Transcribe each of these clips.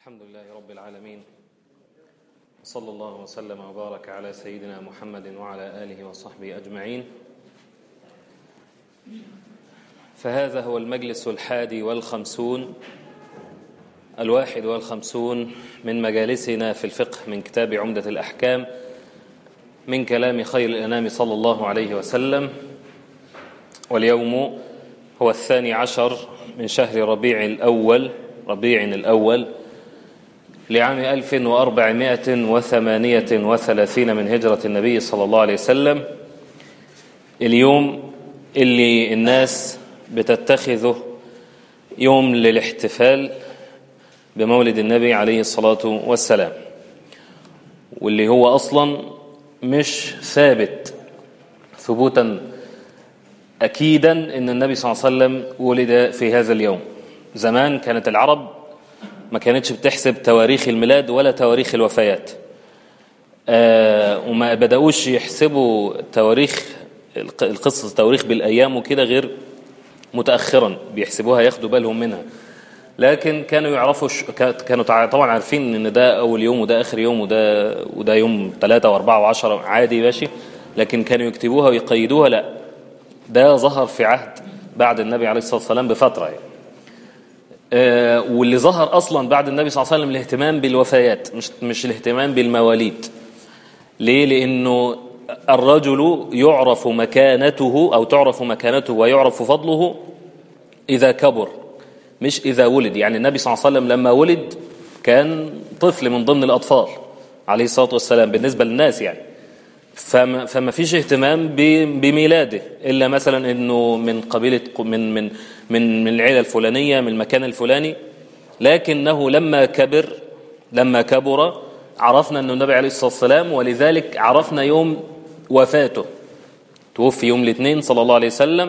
الحمد لله رب العالمين صلى الله وسلم وبارك على سيدنا محمد وعلى آله وصحبه أجمعين فهذا هو المجلس الحادي والخمسون الواحد والخمسون من مجالسنا في الفقه من كتاب عمدة الأحكام من كلام خير الأنام صلى الله عليه وسلم واليوم هو الثاني عشر من شهر ربيع الأول ربيع الأول لعام 1438 من هجرة النبي صلى الله عليه وسلم اليوم اللي الناس بتتخذه يوم للاحتفال بمولد النبي عليه الصلاة والسلام واللي هو أصلا مش ثابت ثبوتا أكيدا أن النبي صلى الله عليه وسلم ولد في هذا اليوم زمان كانت العرب ما كانتش بتحسب تواريخ الميلاد ولا تواريخ الوفيات آه وما بدأوش يحسبوا تواريخ القصة التواريخ بالأيام وكده غير متأخرا بيحسبوها ياخدوا بالهم منها لكن كانوا يعرفوا ش... كانوا طبعا عارفين ان ده اول يوم وده اخر يوم وده وده يوم ثلاثة واربعة وعشرة عادي ماشي لكن كانوا يكتبوها ويقيدوها لا ده ظهر في عهد بعد النبي عليه الصلاة والسلام بفترة يعني. آه واللي ظهر اصلا بعد النبي صلى الله عليه وسلم الاهتمام بالوفيات مش مش الاهتمام بالمواليد ليه لانه الرجل يعرف مكانته او تعرف مكانته ويعرف فضله اذا كبر مش اذا ولد يعني النبي صلى الله عليه وسلم لما ولد كان طفل من ضمن الاطفال عليه الصلاه والسلام بالنسبه للناس يعني فما, فما فيش اهتمام بميلاده الا مثلا انه من قبيله من من من من العيله الفلانيه من المكان الفلاني لكنه لما كبر لما كبر عرفنا أن النبي عليه الصلاة والسلام ولذلك عرفنا يوم وفاته توفي يوم الاثنين صلى الله عليه وسلم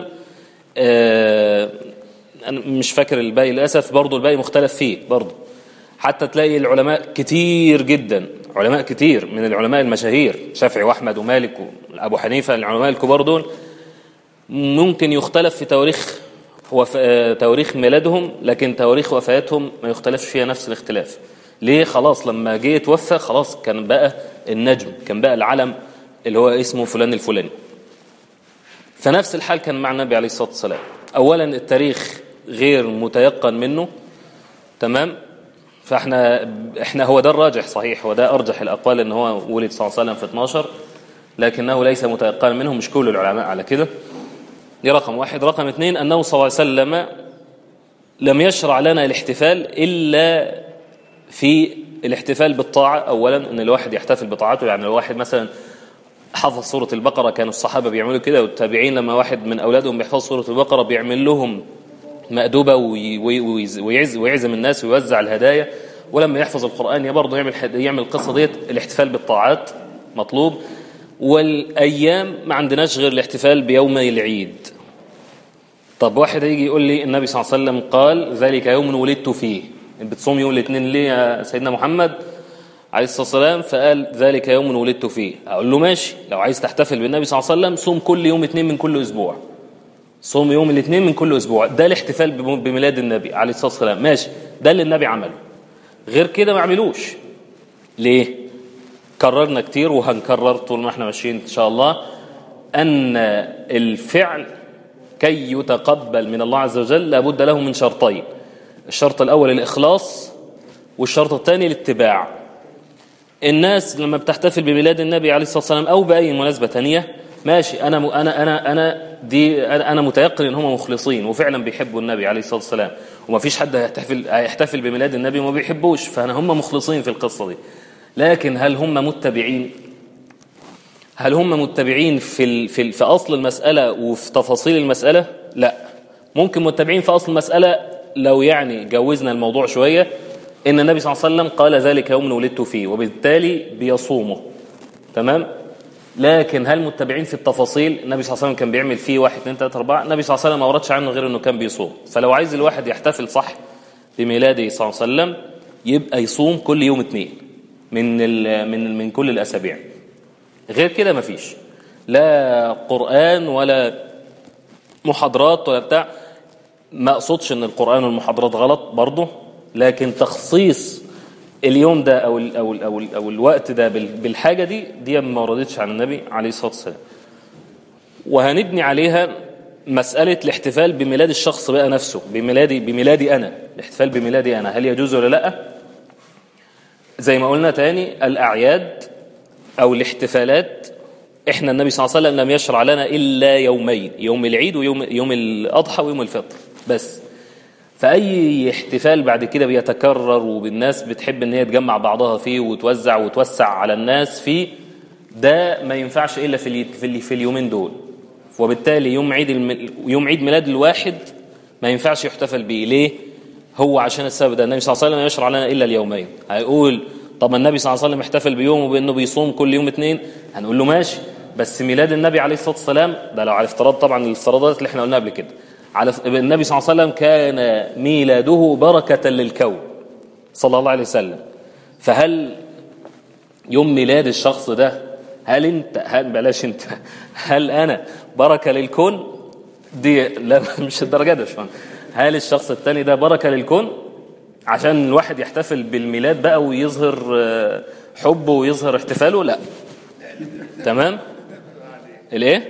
آه أنا مش فاكر الباقي للأسف برضو الباقي مختلف فيه برضو حتى تلاقي العلماء كتير جدا علماء كتير من العلماء المشاهير شافعي وأحمد ومالك وأبو حنيفة العلماء الكبار دول ممكن يختلف في تواريخ وف... تواريخ ميلادهم لكن تواريخ وفاتهم ما يختلفش فيها نفس الاختلاف ليه خلاص لما جه يتوفى خلاص كان بقى النجم كان بقى العلم اللي هو اسمه فلان الفلاني فنفس الحال كان مع النبي عليه الصلاة والسلام أولا التاريخ غير متيقن منه تمام فاحنا احنا هو ده الراجح صحيح وده أرجح الأقوال ان هو ولد صلى الله عليه وسلم في 12 لكنه ليس متيقنا منه مش كل العلماء على كده دي رقم واحد رقم اثنين أنه صلى الله عليه وسلم لم يشرع لنا الاحتفال إلا في الاحتفال بالطاعة أولا أن الواحد يحتفل بطاعته يعني لو واحد مثلا حفظ سورة البقرة كانوا الصحابة بيعملوا كده والتابعين لما واحد من أولادهم بيحفظ سورة البقرة بيعمل لهم مأدوبة ويعز ويعزم الناس ويوزع الهدايا ولما يحفظ القرآن برضه يعمل يعمل القصة ديت الاحتفال بالطاعات مطلوب والأيام ما عندناش غير الاحتفال بيومي العيد طب واحد يجي يقول لي النبي صلى الله عليه وسلم قال ذلك يوم ولدت فيه بتصوم يوم الاثنين ليه يا سيدنا محمد عليه الصلاة والسلام فقال ذلك يوم ولدت فيه أقول له ماشي لو عايز تحتفل بالنبي صلى الله عليه وسلم صوم كل يوم اثنين من كل أسبوع صوم يوم الاثنين من كل أسبوع ده الاحتفال بميلاد النبي عليه الصلاة والسلام ماشي ده اللي النبي عمله غير كده ما عملوش ليه كررنا كتير وهنكرر طول ما احنا ماشيين إن شاء الله أن الفعل كي يتقبل من الله عز وجل لابد له من شرطين الشرط الأول الإخلاص والشرط الثاني الاتباع الناس لما بتحتفل بميلاد النبي عليه الصلاة والسلام أو بأي مناسبة تانية ماشي أنا م... أنا أنا أنا دي أنا متيقن إن هم مخلصين وفعلا بيحبوا النبي عليه الصلاة والسلام وما فيش حد هيحتفل هيحتفل بميلاد النبي وما بيحبوش فأنا هم مخلصين في القصة دي لكن هل هم متبعين هل هم متبعين في ال... في, ال... في أصل المسألة وفي تفاصيل المسألة لا ممكن متبعين في أصل المسألة لو يعني جوزنا الموضوع شوية إن النبي صلى الله عليه وسلم قال ذلك يوم ولدت فيه وبالتالي بيصومه تمام لكن هل متبعين في التفاصيل النبي صلى الله عليه وسلم كان بيعمل فيه واحد اثنين ثلاثة أربعة النبي صلى الله عليه وسلم ما وردش عنه غير إنه كان بيصوم فلو عايز الواحد يحتفل صح بميلاده صلى الله عليه وسلم يبقى يصوم كل يوم اثنين من من من كل الأسابيع غير كده مفيش لا قرآن ولا محاضرات ولا بتاع ما اقصدش ان القرآن والمحاضرات غلط برضه لكن تخصيص اليوم ده او ال او ال او, ال أو الوقت ده بال- بالحاجه دي دي ما وردتش عن النبي عليه الصلاه والسلام وهنبني عليها مسألة الاحتفال بميلاد الشخص بقى نفسه بميلادي بميلادي أنا الاحتفال بميلادي أنا هل يجوز ولا لأ زي ما قلنا تاني الأعياد أو الاحتفالات إحنا النبي صلى الله عليه وسلم لم يشرع لنا إلا يومين يوم العيد ويوم يوم الأضحى ويوم الفطر بس فأي احتفال بعد كده بيتكرر وبالناس بتحب إن هي تجمع بعضها فيه وتوزع وتوسع على الناس فيه ده ما ينفعش إلا في, الي- في, الي- في اليومين دول وبالتالي يوم عيد الم... يوم عيد ميلاد الواحد ما ينفعش يحتفل بيه ليه؟ هو عشان السبب ده النبي صلى الله عليه وسلم يشرع لنا الا اليومين هيقول طب ما النبي صلى الله عليه وسلم احتفل بيوم بانه بيصوم كل يوم اثنين هنقول له ماشي بس ميلاد النبي عليه الصلاه والسلام ده لو على افتراض طبعا الافتراضات اللي احنا قلناها قبل كده على النبي صلى الله عليه وسلم كان ميلاده بركه للكون صلى الله عليه وسلم فهل يوم ميلاد الشخص ده هل انت هل بلاش انت هل انا بركه للكون دي لا مش الدرجه دي فاهم هل الشخص التاني ده بركه للكون عشان الواحد يحتفل بالميلاد بقى ويظهر آه، حبه ويظهر احتفاله لا تمام الايه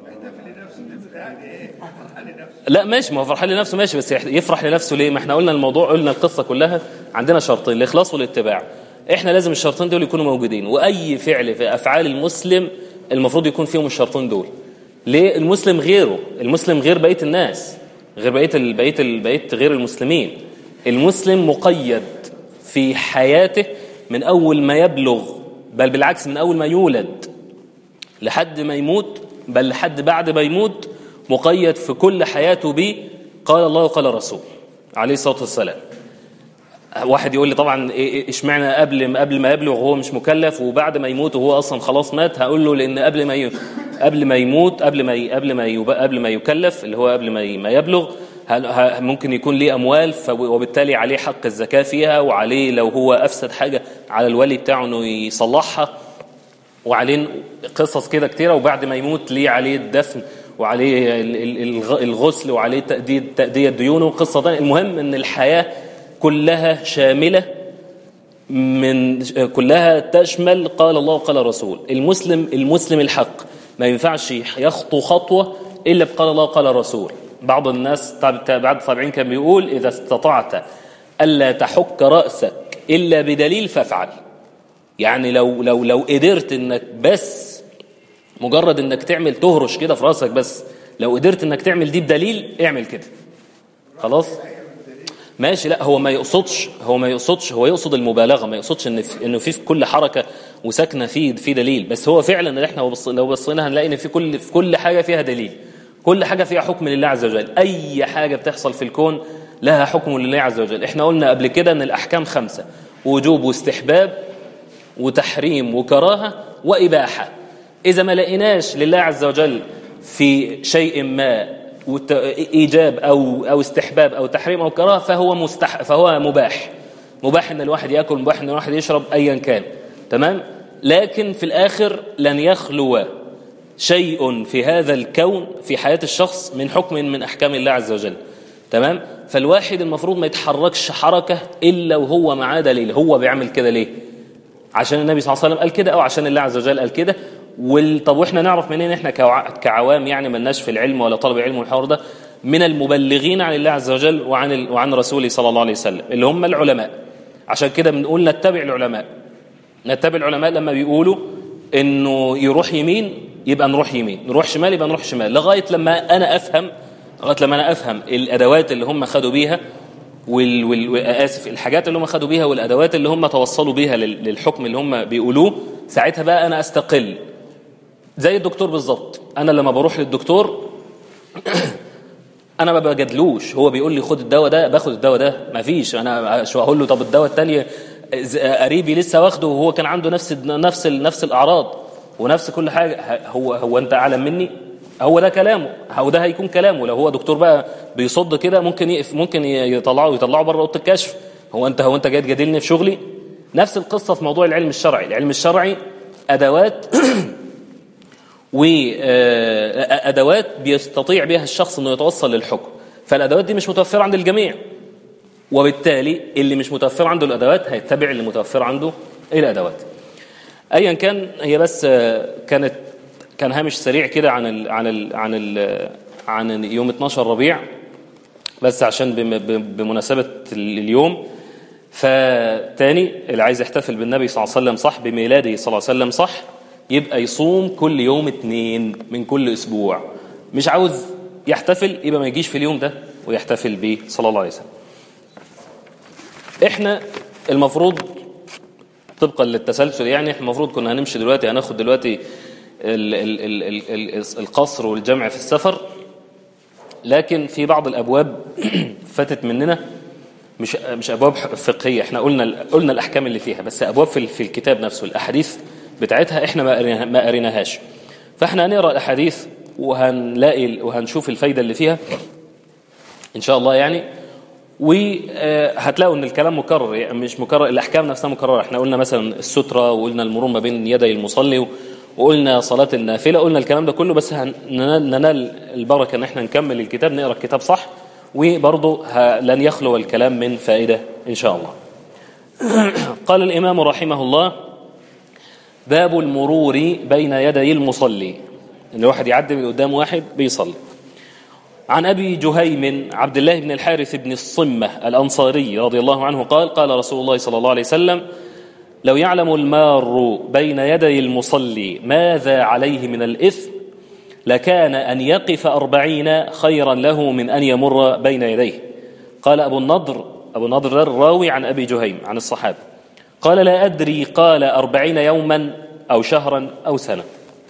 لا ماشي ما هو فرحان لنفسه ماشي بس يح- يفرح لنفسه ليه ما احنا قلنا الموضوع قلنا القصه كلها عندنا شرطين الاخلاص والاتباع احنا لازم الشرطين دول يكونوا موجودين واي فعل في افعال المسلم المفروض يكون فيهم الشرطين دول ليه المسلم غيره المسلم غير بقيه الناس غير بقيه ال- بقيه ال- بقيه غير المسلمين المسلم مقيد في حياته من اول ما يبلغ بل بالعكس من اول ما يولد لحد ما يموت بل لحد بعد ما يموت مقيد في كل حياته به قال الله وقال الرسول عليه الصلاه والسلام واحد يقول لي طبعا إيه- إيه- اشمعنى قبل ما قبل ما يبلغ وهو مش مكلف وبعد ما يموت وهو اصلا خلاص مات هقول له لان قبل ما ي... قبل ما يموت قبل ما ي... قبل ما يب... قبل ما يكلف اللي هو قبل ما ي... ما يبلغ هل... ه... ممكن يكون ليه اموال ف... وبالتالي عليه حق الزكاه فيها وعليه لو هو افسد حاجه على الولي بتاعه انه يصلحها وعليه قصص كده كتيره وبعد ما يموت ليه عليه الدفن وعليه ال- ال- الغ- الغسل وعليه تأدية تأدية ديونه وقصة تانية المهم ان الحياة كلها شاملة من كلها تشمل قال الله وقال الرسول المسلم المسلم الحق ما ينفعش يخطو خطوة إلا بقال الله وقال الرسول بعض الناس طب- بعض الطابعين كان بيقول إذا استطعت ألا تحك رأسك إلا بدليل فافعل يعني لو لو لو قدرت انك بس مجرد انك تعمل تهرش كده في راسك بس لو قدرت انك تعمل دي بدليل اعمل كده خلاص ماشي لا هو ما يقصدش هو ما يقصدش هو يقصد المبالغه ما يقصدش ان في انه في في كل حركه وسكنه في في دليل بس هو فعلا ان احنا بص لو بصينا هنلاقي ان في كل في كل حاجه فيها دليل كل حاجه فيها حكم لله عز وجل اي حاجه بتحصل في الكون لها حكم لله عز وجل احنا قلنا قبل كده ان الاحكام خمسه وجوب واستحباب وتحريم وكراهه واباحه اذا ما لقيناش لله عز وجل في شيء ما وت- ايجاب او او استحباب او تحريم او كراهه فهو مستح فهو مباح مباح ان الواحد ياكل مباح ان الواحد يشرب ايا كان تمام لكن في الاخر لن يخلو شيء في هذا الكون في حياه الشخص من حكم من احكام الله عز وجل تمام فالواحد المفروض ما يتحركش حركه الا وهو معاه دليل هو بيعمل كده ليه عشان النبي صلى الله عليه وسلم قال كده او عشان الله عز وجل قال كده وال... طب واحنا نعرف منين احنا كوع... كعوام يعني ملناش في العلم ولا طلب علم والحوار ده من المبلغين عن الله عز وجل وعن ال... وعن رسوله صلى الله عليه وسلم اللي هم العلماء عشان كده بنقول نتبع العلماء نتبع العلماء لما بيقولوا انه يروح يمين يبقى نروح يمين نروح شمال يبقى نروح شمال لغايه لما انا افهم لغايه لما انا افهم الادوات اللي هم خدوا بيها وال... وال... اسف الحاجات اللي هم خدوا بيها والادوات اللي هم توصلوا بيها لل... للحكم اللي هم بيقولوه ساعتها بقى انا استقل زي الدكتور بالظبط انا لما بروح للدكتور انا ما بجادلوش هو بيقول لي خد الدواء ده باخد الدواء ده ما فيش انا شو اقول له طب الدواء التاني ز- قريبي لسه واخده وهو كان عنده نفس نفس نفس الاعراض ونفس كل حاجه ه- هو هو انت اعلم مني هو ده كلامه هو ده هيكون كلامه لو هو دكتور بقى بيصد كده ممكن يقف ممكن ي- يطلعه يطلعه بره اوضه الكشف هو انت هو انت جاي تجادلني في شغلي نفس القصه في موضوع العلم الشرعي العلم الشرعي ادوات وادوات بيستطيع بها الشخص انه يتوصل للحكم فالادوات دي مش متوفره عند الجميع وبالتالي اللي مش متوفر عنده الادوات هيتبع اللي متوفر عنده الادوات ايا كان هي بس كانت كان هامش سريع كده عن ال عن ال عن ال عن يوم 12 ربيع بس عشان بمناسبه اليوم فتاني اللي عايز يحتفل بالنبي صلى الله عليه وسلم صح بميلاده صلى الله عليه وسلم صح يبقى يصوم كل يوم اثنين من كل اسبوع مش عاوز يحتفل يبقى ما يجيش في اليوم ده ويحتفل بيه صلى الله عليه وسلم احنا المفروض طبقا للتسلسل يعني احنا المفروض كنا هنمشي دلوقتي هناخد دلوقتي ال ال ال ال ال القصر والجمع في السفر لكن في بعض الابواب فاتت مننا مش مش ابواب فقهيه احنا قلنا قلنا الاحكام اللي فيها بس ابواب في في الكتاب نفسه الاحاديث بتاعتها احنا ما قريناها ما قريناهاش فاحنا هنقرا الاحاديث وهنلاقي وهنشوف الفايده اللي فيها ان شاء الله يعني وهتلاقوا ان الكلام مكرر يعني مش مكرر الاحكام نفسها مكرره احنا قلنا مثلا الستره وقلنا المرور ما بين يدي المصلي وقلنا صلاه النافله قلنا الكلام ده كله بس ننال البركه ان احنا نكمل الكتاب نقرا الكتاب صح وبرضه لن يخلو الكلام من فائده ان شاء الله قال الامام رحمه الله باب المرور بين يدي المصلي ان الواحد يعدي من قدام واحد بيصلي عن أبي جهيم عبد الله بن الحارث بن الصمة الأنصاري رضي الله عنه قال قال رسول الله صلى الله عليه وسلم لو يعلم المار بين يدي المصلي ماذا عليه من الإثم لكان أن يقف أربعين خيرا له من أن يمر بين يديه قال أبو النضر أبو النضر الراوي عن أبي جهيم عن الصحابة قال لا أدري قال أربعين يوما أو شهرا أو سنة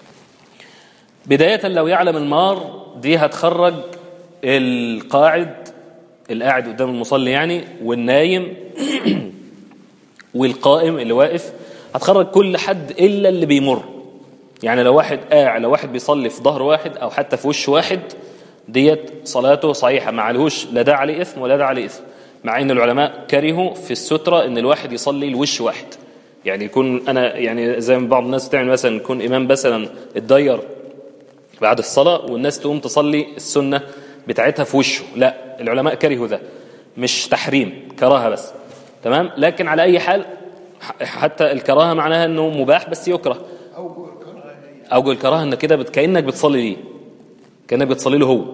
بداية لو يعلم المار دي هتخرج القاعد القاعد قدام المصلي يعني والنايم والقائم اللي واقف هتخرج كل حد الا اللي بيمر يعني لو واحد قاعد لو واحد بيصلي في ظهر واحد او حتى في وش واحد ديت صلاته صحيحه ما عليهوش لا ده عليه اثم ولا ده عليه اثم مع ان العلماء كرهوا في الستره ان الواحد يصلي لوش واحد يعني يكون انا يعني زي ما بعض الناس تعمل مثلا يكون امام مثلا اتضير بعد الصلاه والناس تقوم تصلي السنه بتاعتها في وشه لا العلماء كرهوا ده مش تحريم كراهه بس تمام لكن على اي حال حتى الكراهه معناها انه مباح بس يكره اوجه الكراهه ان كده كانك بتصلي ليه كانك بتصلي له هو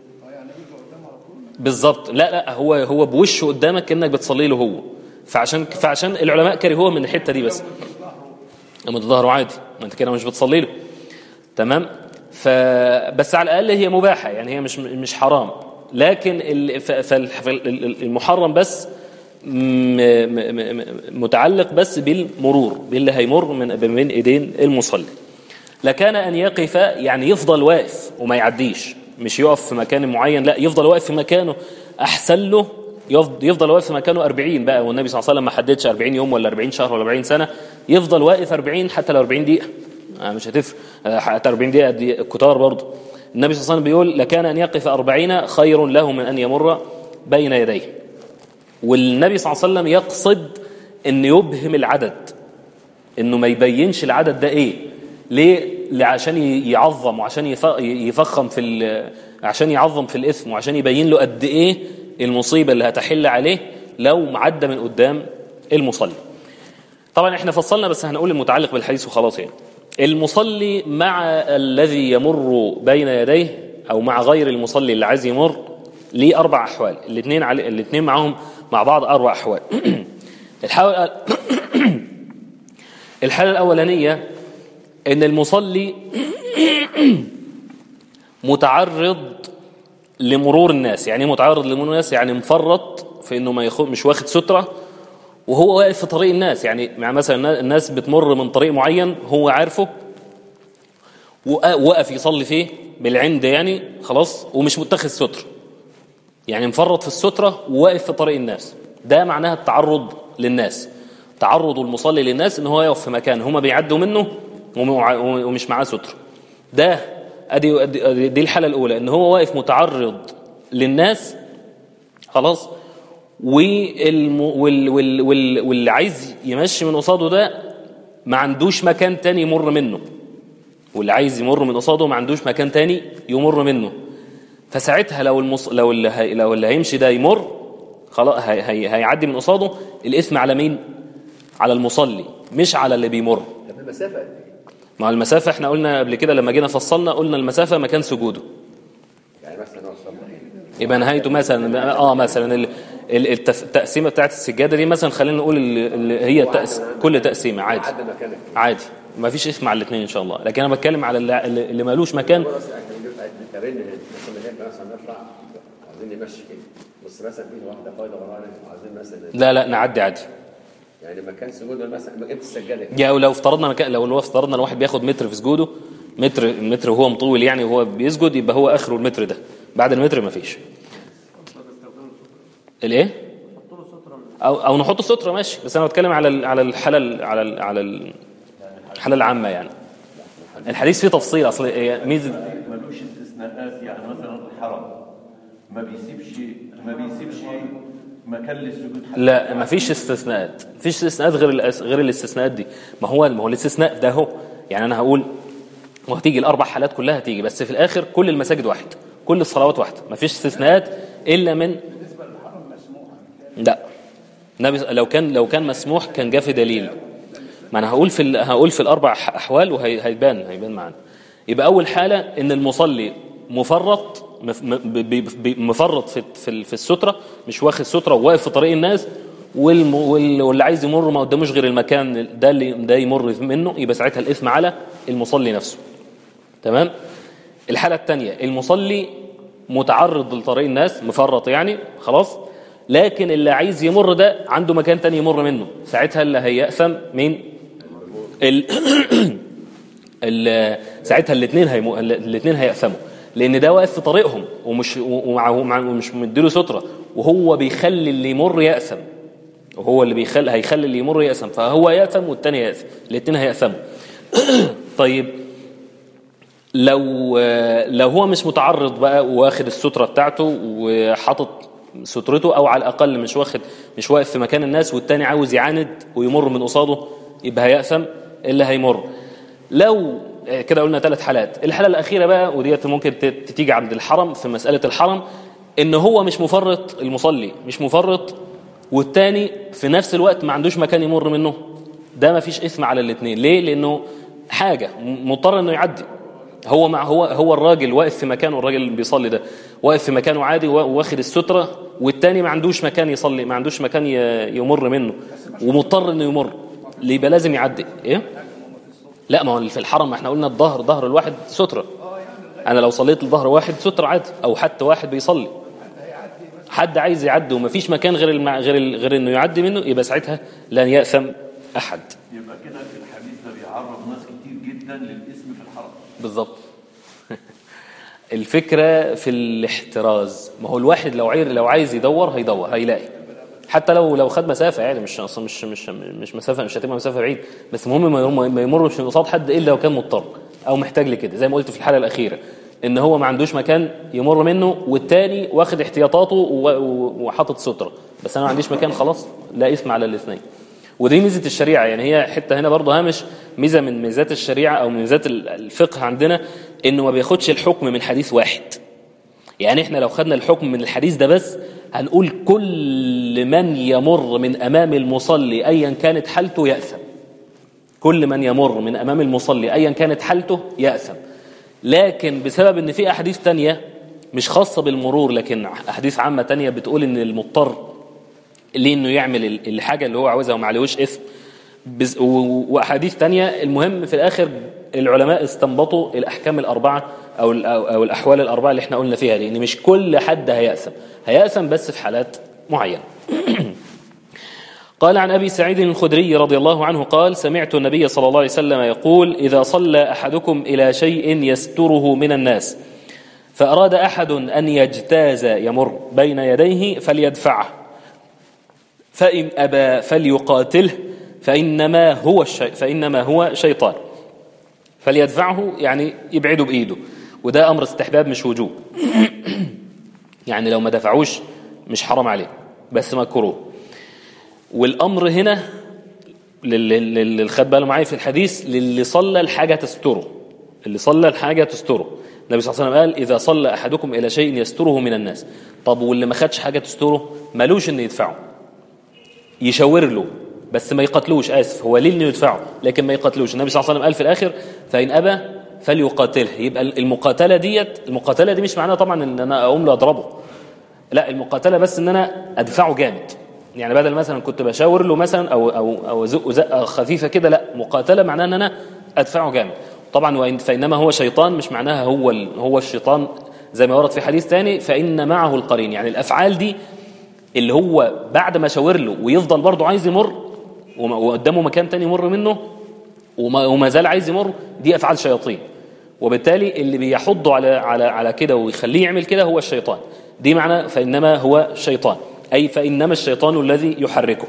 بالظبط لا لا هو هو بوشه قدامك كانك بتصلي له هو فعشان فعشان العلماء كرهوه من الحته دي بس لما تظهره عادي ما انت كده مش بتصلي له تمام فبس على الاقل هي مباحه يعني هي مش مش حرام لكن المحرم بس متعلق بس بالمرور باللي هيمر من بين ايدين المصلي لكان ان يقف يعني يفضل واقف وما يعديش مش يقف في مكان معين لا يفضل واقف في مكانه احسن له يفضل واقف في مكانه 40 بقى والنبي صلى الله عليه وسلم ما حددش 40 يوم ولا 40 شهر ولا 40 سنه يفضل واقف 40 حتى لو 40 دقيقه مش هتفرق حتى 40 دقيقة دي كتار برضه النبي صلى الله عليه وسلم بيقول لكان أن يقف أربعين خير له من أن يمر بين يديه والنبي صلى الله عليه وسلم يقصد أن يبهم العدد أنه ما يبينش العدد ده إيه ليه عشان يعظم وعشان يفخم في عشان يعظم في الإثم وعشان يبين له قد إيه المصيبة اللي هتحل عليه لو معدى من قدام المصلي طبعا احنا فصلنا بس هنقول المتعلق بالحديث وخلاص يعني المصلي مع الذي يمر بين يديه او مع غير المصلي اللي عايز يمر ليه اربع احوال الاثنين علي الاثنين معاهم مع بعض اربع احوال الحاله الحاله الاولانيه ان المصلي متعرض لمرور الناس يعني متعرض لمرور الناس يعني مفرط في انه ما يخو مش واخد ستره وهو واقف في طريق الناس يعني مع مثلا الناس بتمر من طريق معين هو عارفه وقف يصلي فيه بالعند يعني خلاص ومش متخذ ستر يعني مفرط في السترة وواقف في طريق الناس ده معناها التعرض للناس تعرض المصلي للناس ان هو يقف في مكان هما بيعدوا منه ومش معاه ستر ده ادي دي الحاله الاولى ان هو واقف متعرض للناس خلاص والم... وال... وال... وال... واللي عايز يمشي من قصاده ده ما عندوش مكان تاني يمر منه واللي عايز يمر من قصاده ما عندوش مكان تاني يمر منه فساعتها لو المص... لو اللي هي... لو اللي هيمشي ده يمر خلاص هي هي هيعدي من قصاده الاثم على مين على المصلي مش على اللي بيمر طب المسافه قد ايه؟ مع المسافة احنا قلنا قبل كده لما جينا فصلنا قلنا المسافة مكان سجوده يعني مثلا اوصل يبقى نهايته مثلا اه مثلا ال- ال- التف- التقسيمة بتاعت السجادة دي مثلا خلينا نقول ال- ال- هي التقس كل تقسيمة عادي عدى مكانك عادي ما فيش اسم على الاثنين ان شاء الله لكن انا بتكلم على اللي, اللي مالوش مكان بس احنا بنجيب نترن مثلا هيك مثلا نطلع عايزين نمشي كده بس مثلا في واحده فايضه ورانا عايزين مثلا لا لا نعدي عادي يعني مكان سجود مثلا ما جبت السجاده كده. يا لو افترضنا مكان لو لو افترضنا الواحد بياخد متر في سجوده متر متر وهو مطول يعني وهو بيسجد يبقى هو اخره المتر ده بعد المتر ما فيش الايه او او نحط ستره ماشي بس انا بتكلم على ال- على الحاله ال- على ال- على ال- الحاله العامه يعني الحديث فيه تفصيل اصل هي ميزه ملوش استثناءات يعني مثلا الحرم ما بيسيبش ما بيسيبش مكان للسجود حتى لا ما فيش استثناءات ما فيش استثناءات غير الأس- غير الاستثناءات دي ما هو ما هو الاستثناء ده هو يعني انا هقول وهتيجي الاربع حالات كلها هتيجي بس في الاخر كل المساجد واحد كل الصلوات واحده ما فيش استثناءات الا من لا النبي لو كان لو كان مسموح كان جاء في دليل ما انا هقول في ال- هقول في الاربع ح- احوال وهيبان هيبان معانا يبقى اول حاله ان المصلي مفرط مف- م- ب- ب- ب- مفرط في في ال- في الستره مش واخد ستره وواقف في طريق الناس والم- وال- واللي عايز يمر ما قداموش غير المكان ده اللي ده يمر منه يبقى ساعتها الاثم على المصلي نفسه تمام الحالة الثانية المصلي متعرض لطريق الناس مفرط يعني خلاص لكن اللي عايز يمر ده عنده مكان تاني يمر منه ساعتها اللي هيأثم مين ال... ال... ساعتها الاثنين هيمو... الاثنين هيأثموا لان ده واقف في طريقهم ومش ومعه مع- ومش مديله سترة وهو بيخلي اللي يمر يأثم وهو اللي بيخلي هيخلي اللي يمر يأثم فهو يأثم والتاني يأثم الاثنين هيأثموا طيب لو لو هو مش متعرض بقى واخد الستره بتاعته وحاطط سترته او على الاقل مش واخد مش واقف في مكان الناس والتاني عاوز يعاند ويمر من قصاده يبقى هيأثم اللي هيمر لو كده قلنا ثلاث حالات الحاله الاخيره بقى وديت ممكن ت- تيجي عند الحرم في مساله الحرم ان هو مش مفرط المصلي مش مفرط والتاني في نفس الوقت ما عندوش مكان يمر منه ده ما فيش اسم على الاثنين ليه لانه حاجه م- مضطر انه يعدي هو مع هو هو الراجل واقف في مكانه الراجل اللي بيصلي ده واقف في مكانه عادي وا- واخد الستره والتاني ما عندوش مكان يصلي ما عندوش مكان ي- يمر منه ومضطر انه يمر اللي يبقى لازم يعدي ايه لا ما هو في الحرم ما احنا قلنا الظهر ظهر الواحد ستره انا لو صليت لظهر واحد ستره عادي او حتى واحد بيصلي حد عايز يعدي ومفيش مكان غير المع... غير ال... غير انه يعدي منه يبقى ساعتها لن يأثم احد يبقى كده الحديث ده بيعرض ناس كتير جدا للاسم في الحرم بالظبط الفكرة في الاحتراز ما هو الواحد لو عير لو عايز يدور هيدور هيلاقي حتى لو لو خد مسافة يعني مش اصلا مش مش مش مسافة مش هتبقى مسافة بعيد بس المهم ما يمر- ما يمرش من قصاد حد الا لو كان مضطر او محتاج لكده زي ما قلت في الحالة الأخيرة ان هو ما عندوش مكان يمر منه والتاني واخد احتياطاته و- و- وحاطط سترة بس انا ما عنديش مكان خلاص لا اسم على الاثنين ودي ميزه الشريعه يعني هي حته هنا برضه هامش ميزه من ميزات الشريعه او من ميزات ال- الفقه عندنا انه ما بياخدش الحكم من حديث واحد يعني احنا لو خدنا الحكم من الحديث ده بس هنقول كل من يمر من امام المصلي ايا كانت حالته ياثم كل من يمر من امام المصلي ايا كانت حالته ياثم لكن بسبب ان في احاديث تانية مش خاصه بالمرور لكن احاديث عامه تانية بتقول ان المضطر ليه انه يعمل ال- الحاجه اللي هو عاوزها وما عليهوش اثم بز- و- و- واحاديث تانية المهم في الاخر العلماء استنبطوا الاحكام الاربعه او ال- او أو الاحوال الاربعه اللي احنا قلنا فيها دي ان مش كل حد هيأثم هيأثم بس في حالات معينه قال عن ابي سعيد الخدري رضي الله عنه قال سمعت النبي صلى الله عليه وسلم يقول اذا صلى احدكم الى شيء يستره من الناس فاراد احد ان يجتاز يمر بين يديه فليدفعه فإن أبى فليقاتله فإنما هو الشي فإنما هو شيطان فليدفعه يعني يبعده بإيده وده أمر استحباب مش وجوب يعني لو ما دفعوش مش حرام عليه بس مكروه والأمر هنا للي للي خد باله معايا في الحديث للي صلى الحاجة تستره اللي صلى الحاجة تستره النبي صلى الله عليه وسلم قال إذا صلى أحدكم إلى شيء يستره من الناس طب واللي ما خدش حاجة تستره ملوش إن يدفعه يشاور له بس ما يقتلوش آسف هو ليه إنه يدفعه لكن ما يقتلوش النبي صلى الله عليه وسلم قال في الآخر فإن أبى فليقاتله يبقى المقاتلة ديت المقاتلة دي مش معناها طبعا إن أنا أقوم له أضربه لا المقاتلة بس إن أنا أدفعه جامد يعني بدل مثلا كنت بشاور له مثلا أو أو أو زقه زقة خفيفة كده لا مقاتلة معناها إن أنا أدفعه جامد طبعا وإن فإنما هو شيطان مش معناها هو ال- هو الشيطان زي ما ورد في حديث تاني فإن معه القرين يعني الأفعال دي اللي هو بعد ما شاور له ويفضل برضه عايز يمر وما- وقدامه مكان تاني يمر منه وما, وما زال عايز يمر دي افعال شياطين وبالتالي اللي بيحضه على على على كده ويخليه يعمل كده هو الشيطان دي معنى فانما هو شيطان اي فانما الشيطان الذي يحركه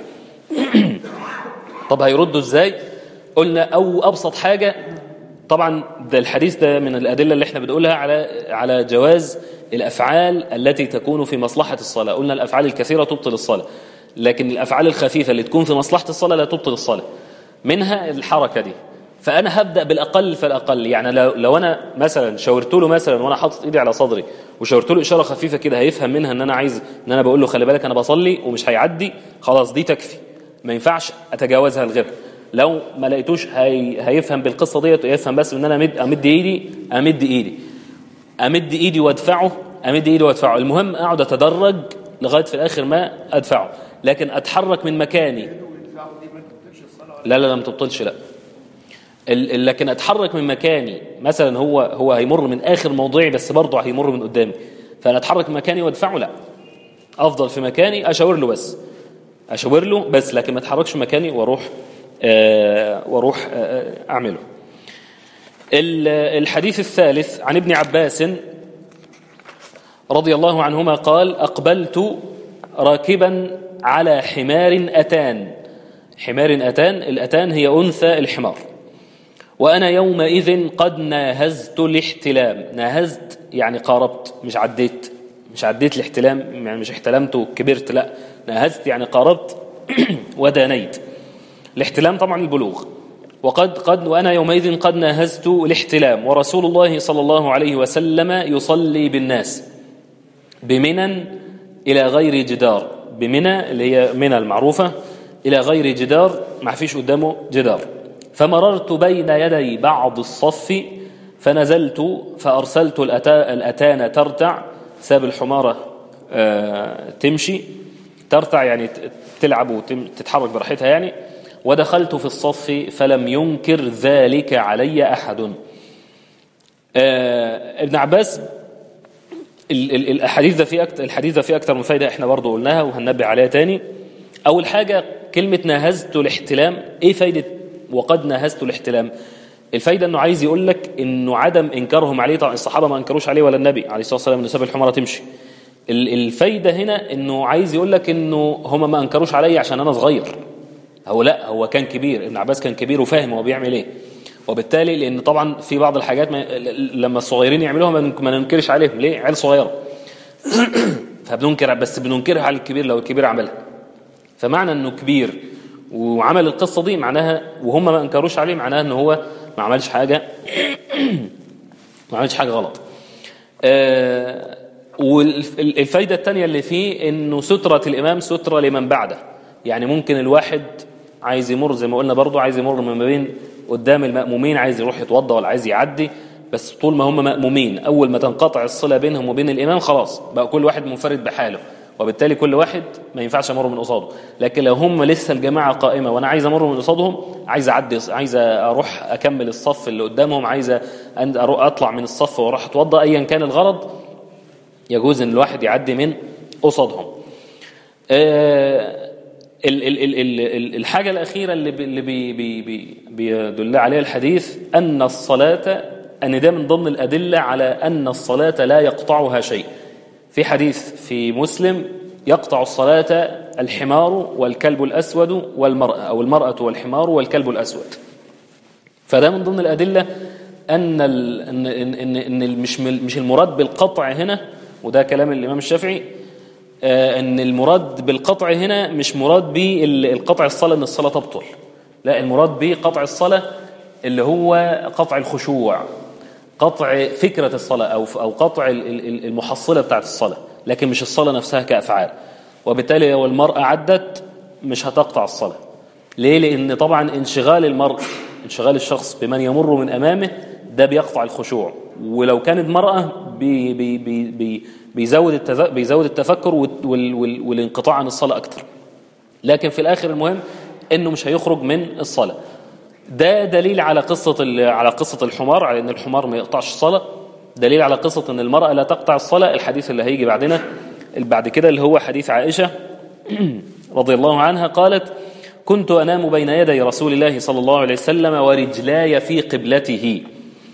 طب هيردوا ازاي قلنا او ابسط حاجه طبعا ده الحديث ده من الادله اللي احنا بنقولها على على جواز الافعال التي تكون في مصلحه الصلاه قلنا الافعال الكثيره تبطل الصلاه لكن الافعال الخفيفه اللي تكون في مصلحه الصلاه لا تبطل الصلاه منها الحركه دي فانا هبدا بالاقل فالاقل يعني لو, لو انا مثلا شاورت له مثلا وانا حاطط ايدي على صدري وشاورت له اشاره خفيفه كده هيفهم منها ان انا عايز ان انا بقول له خلي بالك انا بصلي ومش هيعدي خلاص دي تكفي ما ينفعش اتجاوزها لغيرها لو ما لقيتوش هي... هيفهم بالقصه ديت ويفهم بس ان انا امد امد ايدي امد ايدي امد ايدي وادفعه امد ايدي وادفعه المهم اقعد اتدرج لغايه في الاخر ما ادفعه لكن اتحرك من مكاني لا لا لا ما تبطلش لا ال- ال- لكن اتحرك من مكاني مثلا هو هو هيمر من اخر موضعي بس برضه هيمر من قدامي فانا اتحرك من مكاني وادفعه لا افضل في مكاني اشاور له بس اشاور له بس لكن ما اتحركش مكاني واروح آه واروح آه اعمله ال- الحديث الثالث عن ابن عباس رضي الله عنهما قال أقبلت راكبا على حمار أتان حمار أتان الأتان هي أنثى الحمار وأنا يومئذ قد ناهزت الاحتلام ناهزت يعني قاربت مش عديت مش عديت الاحتلام يعني مش احتلمت وكبرت لا ناهزت يعني قاربت ودانيت الاحتلام طبعا البلوغ وقد قد وانا يومئذ قد ناهزت الاحتلام ورسول الله صلى الله عليه وسلم يصلي بالناس بمنى إلى غير جدار بمنى اللي هي منى المعروفة إلى غير جدار ما فيش قدامه جدار فمررت بين يدي بعض الصف فنزلت فأرسلت الأتا الأتان ترتع ساب الحمارة آه، تمشي ترتع يعني ت- تلعب وتتحرك براحتها يعني ودخلت في الصف فلم ينكر ذلك علي أحد آه، ابن عباس ال- ال- الاحاديث ده فيه اكتر الحديث ده فيه اكتر من فايده احنا برضو قلناها وهننبه عليها تاني اول حاجه كلمه ناهزت الاحتلام ايه فايده وقد ناهزت الاحتلام الفايده انه عايز يقول لك انه عدم انكارهم عليه طبعا الصحابه ما انكروش عليه ولا النبي عليه الصلاه والسلام انه ساب الحماره تمشي ال- الفايده هنا انه عايز يقول لك انه هم ما انكروش علي عشان انا صغير هو لا هو كان كبير ابن عباس كان كبير وفاهم هو بيعمل ايه وبالتالي لان طبعا في بعض الحاجات ما لما الصغيرين يعملوها ما ننك- ما ننكرش عليهم ليه عيال صغيره فبننكر بس بننكرها على الكبير لو الكبير عملها فمعنى انه كبير وعمل القصه دي معناها وهم ما انكروش عليه معناها ان هو ما عملش حاجه ما عملش حاجه غلط آه والفايده الثانيه اللي فيه انه ستره الامام ستره لمن بعده يعني ممكن الواحد عايز يمر زي ما قلنا برضه عايز يمر ما بين قدام المأمومين عايز يروح يتوضا ولا عايز يعدي بس طول ما هم مأمومين اول ما تنقطع الصله بينهم وبين الامام خلاص بقى كل واحد منفرد بحاله وبالتالي كل واحد ما ينفعش امر من قصاده لكن لو هم لسه الجماعه قائمه وانا عايز امر من قصادهم عايز اعدي عايز اروح اكمل الصف اللي قدامهم عايز أن- أروح اطلع من الصف واروح اتوضا ايا كان الغرض يجوز ان الواحد يعدي من قصادهم آه، ال- ال- ال- ال- ال- الحاجة الأخيرة اللي بي- اللي بي بي بي بيدل عليها الحديث أن الصلاة أن ده من ضمن الأدلة على أن الصلاة لا يقطعها شيء في حديث في مسلم يقطع الصلاة الحمار والكلب الأسود والمرأة أو المرأة والحمار والكلب الأسود فده من ضمن الأدلة أن ال أن أن أن, إن مش مش المراد بالقطع هنا وده كلام الإمام الشافعي آه، أن المراد بالقطع هنا مش مراد بالقطع الصلاة أن الصلاة تبطل لا المراد بقطع الصلاة اللي هو قطع الخشوع قطع فكرة الصلاة أو أو قطع ال- ال- المحصلة بتاعت الصلاة لكن مش الصلاة نفسها كأفعال وبالتالي لو المرأة عدت مش هتقطع الصلاة ليه؟ لأن طبعا انشغال المرء انشغال الشخص بمن يمر من أمامه ده بيقطع الخشوع ولو كانت مرأة بي بي بي بي بيزود التذ- بيزود التفكر وال- وال- وال- والانقطاع عن الصلاة أكتر لكن في الآخر المهم إنه مش هيخرج من الصلاة ده دليل على قصة ال- على قصة الحمار على إن الحمار ما يقطعش الصلاة دليل على قصة إن المرأة لا تقطع الصلاة الحديث اللي هيجي بعدنا بعد كده اللي هو حديث عائشة رضي الله عنها قالت كنت أنام بين يدي رسول الله صلى الله عليه وسلم ورجلاي في قبلته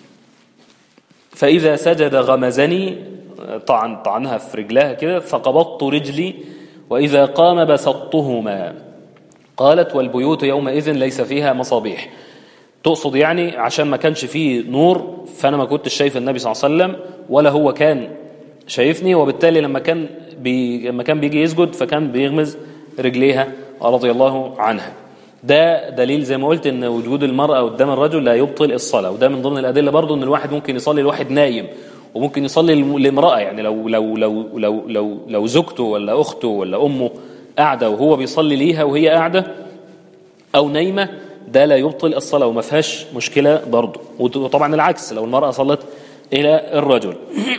فإذا سجد غمزني طعن طعنها في رجلها كده فقبضت رجلي وإذا قام بسطتهما قالت والبيوت يومئذ ليس فيها مصابيح تقصد يعني عشان ما كانش فيه نور فأنا ما كنتش شايف النبي صلى الله عليه وسلم ولا هو كان شايفني وبالتالي لما كان بي لما كان بيجي يسجد فكان بيغمز رجليها رضي الله عنها ده دليل زي ما قلت ان وجود المرأة قدام الرجل لا يبطل الصلاة وده من ضمن الأدلة برضو ان الواحد ممكن يصلي الواحد نايم وممكن يصلي الم- لامرأة يعني لو لو لو لو لو لو زوجته ولا أخته ولا أمه قاعدة وهو بيصلي ليها وهي قاعدة أو نايمة ده لا يبطل الصلاة وما فيهاش مشكلة برضه وطبعا العكس لو المرأة صلت إلى الرجل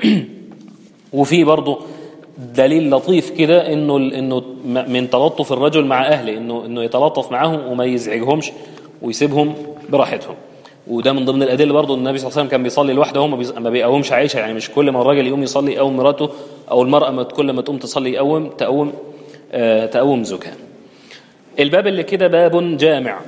وفي برضه دليل لطيف كده انه انه من تلطف الرجل مع اهله انه انه يتلطف معاهم وما يزعجهمش ويسيبهم براحتهم وده من ضمن الادله برضه ان النبي صلى الله عليه وسلم كان بيصلي لوحده هو ما بيز- ما بيقومش عائشه يعني مش كل ما الراجل يقوم يصلي يقوم مراته او المراه ما كل ما تقوم تصلي يقوم تقوم آه تقوم زوجها الباب اللي كده باب جامع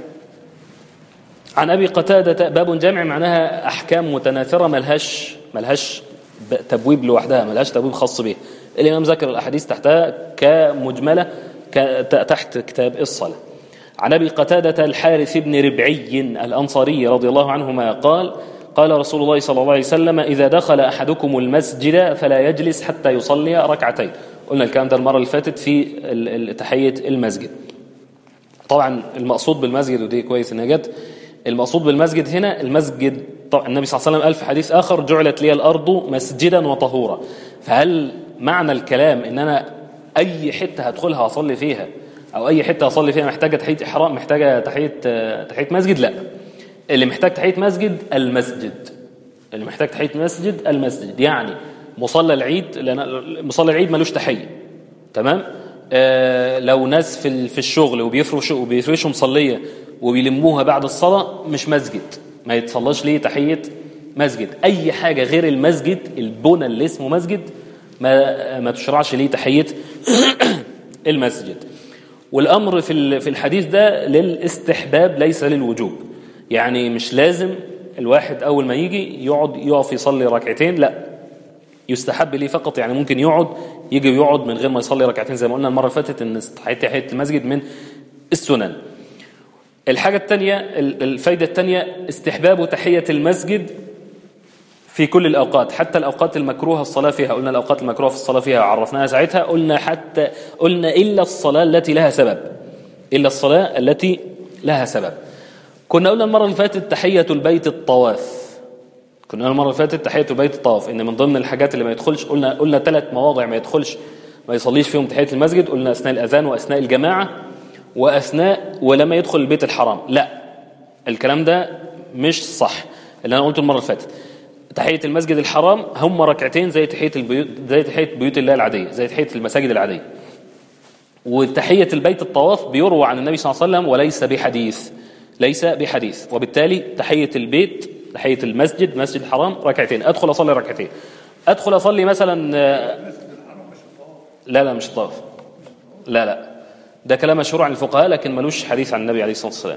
عن ابي قتاده باب جامع معناها احكام متناثره ملهاش ملهاش ب- تبويب لوحدها ملهاش تبويب خاص بها الامام ذكر الاحاديث تحتها كمجمله ك- ت- تحت كتاب الصلاه عن ابي قتاده الحارث بن ربعي الانصاري رضي الله عنهما قال قال رسول الله صلى الله عليه وسلم اذا دخل احدكم المسجد فلا يجلس حتى يصلي ركعتين قلنا الكلام ده المره اللي فاتت في ال- ال- تحيه المسجد طبعا المقصود بالمسجد ودي كويس انها جت المقصود بالمسجد هنا المسجد طبعا النبي صلى الله عليه وسلم قال في حديث اخر جعلت لي الارض مسجدا وطهورا فهل معنى الكلام ان انا اي حته هدخلها اصلي فيها او اي حته اصلي فيها محتاجه تحيه احرام محتاجه تحيه آه، تحيه مسجد لا اللي محتاج تحيه مسجد المسجد اللي محتاج تحيه مسجد المسجد يعني مصلى العيد لان مصلى العيد ملوش تحيه تمام آه لو ناس في ال- في الشغل وبيفرشوا وبيفرشوا مصليه وبيلموها بعد الصلاه مش مسجد ما يتصلاش ليه تحيه مسجد اي حاجه غير المسجد البنى اللي اسمه مسجد ما ما تشرعش ليه تحيه المسجد والامر في ال- في الحديث ده للاستحباب ليس للوجوب يعني مش لازم الواحد اول ما يجي يقعد يقف يصلي ركعتين لا يستحب ليه فقط يعني ممكن يقعد يجي ويقعد من غير ما يصلي ركعتين زي ما قلنا المره اللي فاتت ان تحيه تحيه المسجد من السنن الحاجه الثانيه الفائده الثانيه استحباب تحيه المسجد في كل الأوقات حتى الأوقات المكروهة الصلاة فيها قلنا الأوقات المكروهة في الصلاة فيها عرفناها ساعتها قلنا حتى قلنا إلا الصلاة التي لها سبب إلا الصلاة التي لها سبب كنا قلنا المرة اللي فاتت تحية البيت الطواف كنا قلنا المرة اللي فاتت تحية البيت الطواف إن من ضمن الحاجات اللي ما يدخلش قلنا قلنا ثلاث مواضع ما يدخلش ما يصليش فيهم تحية المسجد قلنا أثناء الأذان وأثناء الجماعة وأثناء ولما يدخل البيت الحرام لا الكلام ده مش صح اللي أنا قلته المرة اللي فاتت تحية المسجد الحرام هم ركعتين زي تحية البيوت زي تحية بيوت الله العادية زي تحية المساجد العادية وتحية البيت الطواف بيروى عن النبي صلى الله عليه وسلم وليس بحديث ليس بحديث وبالتالي تحية البيت تحية المسجد مسجد الحرام ركعتين أدخل أصلي ركعتين أدخل أصلي مثلا آه، لا لا مش طواف لا لا ده كلام مشهور عن الفقهاء لكن ملوش حديث عن النبي عليه الصلاة والسلام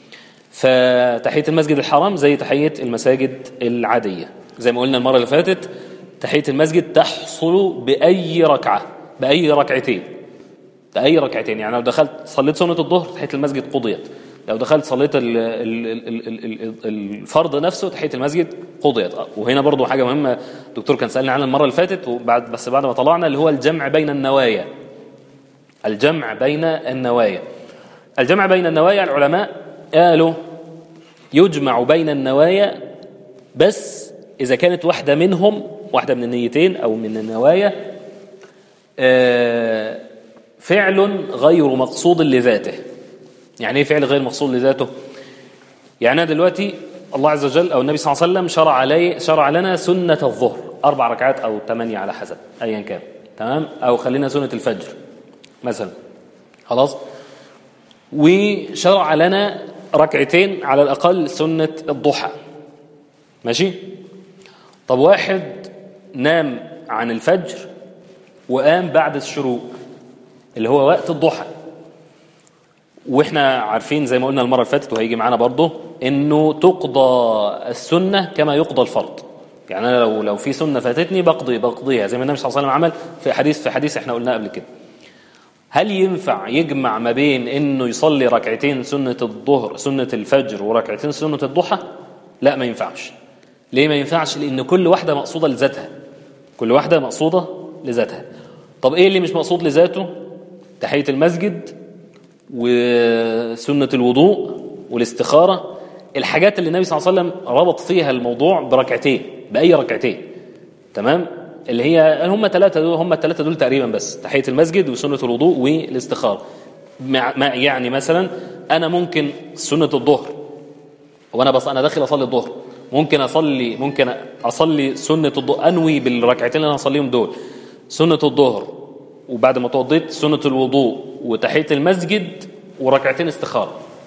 فتحية المسجد الحرام زي تحية المساجد العادية زي ما قلنا المرة اللي فاتت تحية المسجد تحصل بأي ركعة بأي ركعتين بأي ركعتين يعني لو دخلت صليت سنة الظهر تحية المسجد قضيت لو دخلت صليت ال ال ال ال ال ال الفرض نفسه تحية المسجد قضيت وهنا برضو حاجة مهمة الدكتور كان سألني عنها المرة اللي فاتت وبعد بس بعد ما طلعنا اللي هو الجمع بين النوايا الجمع بين النوايا الجمع بين النوايا العلماء قالوا يجمع بين النوايا بس إذا كانت واحدة منهم واحدة من النيتين أو من النوايا آه، فعل غير مقصود لذاته يعني ايه فعل غير مقصود لذاته يعني أنا دلوقتي الله عز وجل أو النبي صلى الله عليه وسلم شرع, علي شرع لنا سنة الظهر أربع ركعات أو ثمانية على حسب أيا كان تمام أو خلينا سنة الفجر مثلا خلاص وشرع لنا ركعتين على الأقل سنة الضحى ماشي طب واحد نام عن الفجر وقام بعد الشروق اللي هو وقت الضحى واحنا عارفين زي ما قلنا المره اللي فاتت وهيجي معانا برضه انه تقضى السنه كما يقضى الفرض يعني انا لو لو في سنه فاتتني بقضي بقضيها زي ما النبي صلى الله عليه وسلم عمل في حديث في حديث احنا قلناه قبل كده هل ينفع يجمع ما بين انه يصلي ركعتين سنه الظهر سنه الفجر وركعتين سنه الضحى لا ما ينفعش ليه ما ينفعش لان كل واحده مقصوده لذاتها كل واحده مقصوده لذاتها طب ايه اللي مش مقصود لذاته تحيه المسجد وسنه الوضوء والاستخاره الحاجات اللي النبي صلى الله عليه وسلم ربط فيها الموضوع بركعتين باي ركعتين تمام اللي هي هم ثلاثه دول هم الثلاثه دول تقريبا بس تحيه المسجد وسنه الوضوء والاستخاره مع مع- يعني مثلا انا ممكن سنه الظهر وانا بص انا داخل اصلي الظهر ممكن اصلي ممكن اصلي سنه الظهر انوي بالركعتين اللي انا هصليهم دول سنه الظهر وبعد ما توضيت سنه الوضوء وتحيه المسجد وركعتين استخاره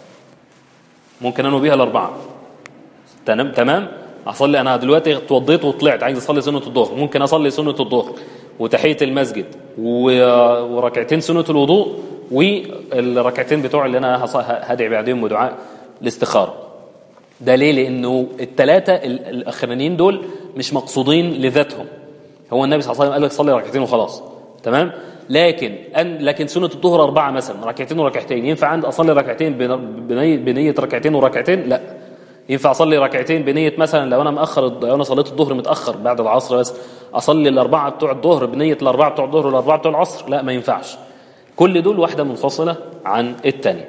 ممكن انوي بيها الاربعه تمام تمام اصلي انا دلوقتي اتوضيت وطلعت عايز اصلي سنه الظهر ممكن اصلي سنه الظهر وتحيه المسجد و- وركعتين سنه الوضوء والركعتين بتوع اللي انا هص- هدعي بعدهم ودعاء الاستخاره ده ليه لانه الثلاثه ال- الاخرانيين دول مش مقصودين لذاتهم هو النبي صلى الله عليه وسلم قال لك صلي ركعتين وخلاص تمام لكن أن لكن سنه الظهر اربعه مثلا ركعتين وركعتين ينفع عندي اصلي ركعتين بن- بنيه بنيه ركعتين وركعتين لا ينفع اصلي ركعتين بنيه مثلا لو انا مأخر لو انا صليت الظهر متأخر بعد العصر بس اصلي الاربعه بتوع الظهر بنيه الاربعه بتوع الظهر والاربعه بتوع العصر لا ما ينفعش كل دول واحده منفصله عن الثانيه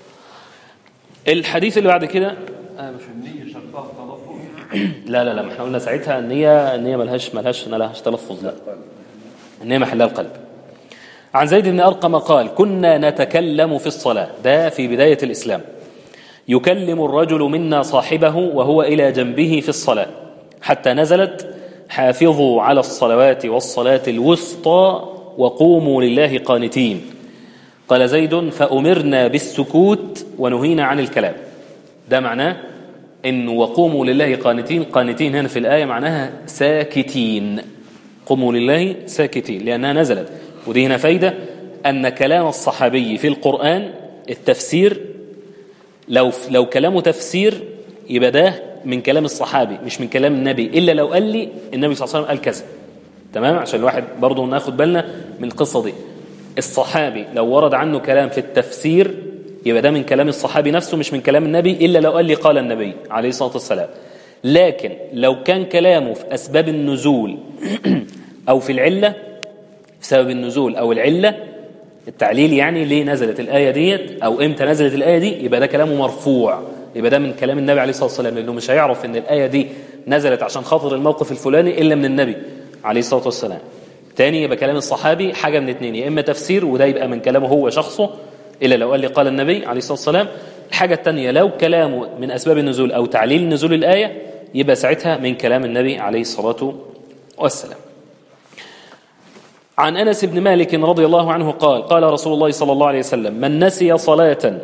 الحديث اللي بعد كده مش النية شرطها التلفظ لا لا لا ما احنا قلنا ساعتها ان هي ان هي ملهاش ملهاش ملهاش تلفظ لا ان هي محلها القلب عن زيد بن ارقم قال كنا نتكلم في الصلاه ده في بدايه الاسلام يكلم الرجل منا صاحبه وهو الى جنبه في الصلاه حتى نزلت حافظوا على الصلوات والصلاه الوسطى وقوموا لله قانتين قال زيد فامرنا بالسكوت ونهينا عن الكلام ده معناه ان وقوموا لله قانتين قانتين هنا في الايه معناها ساكتين قوموا لله ساكتين لانها نزلت ودي هنا فايده ان كلام الصحابي في القران التفسير لو لو كلامه تفسير يبقى ده من كلام الصحابي مش من كلام النبي الا لو قال لي النبي صلى الله عليه وسلم قال كذا تمام عشان الواحد برضه ناخد بالنا من القصه دي الصحابي لو ورد عنه كلام في التفسير يبقى ده من كلام الصحابي نفسه مش من كلام النبي الا لو قال لي قال النبي عليه الصلاه والسلام لكن لو كان كلامه في اسباب النزول او في العله في سبب النزول او العله التعليل يعني ليه نزلت الايه ديت او امتى نزلت الايه دي يبقى ده كلامه مرفوع يبقى ده من كلام النبي عليه الصلاه والسلام لانه مش هيعرف ان الايه دي نزلت عشان خاطر الموقف الفلاني الا من النبي عليه الصلاه والسلام تاني يبقى كلام الصحابي حاجه من اتنين يا اما تفسير وده يبقى من كلامه هو شخصه الا لو قال لي قال النبي عليه الصلاه والسلام الحاجه الثانيه لو كلامه من اسباب النزول او تعليل نزول الايه يبقى ساعتها من كلام النبي عليه الصلاه والسلام عن انس بن مالك رضي الله عنه قال قال رسول الله صلى الله عليه وسلم من نسي صلاه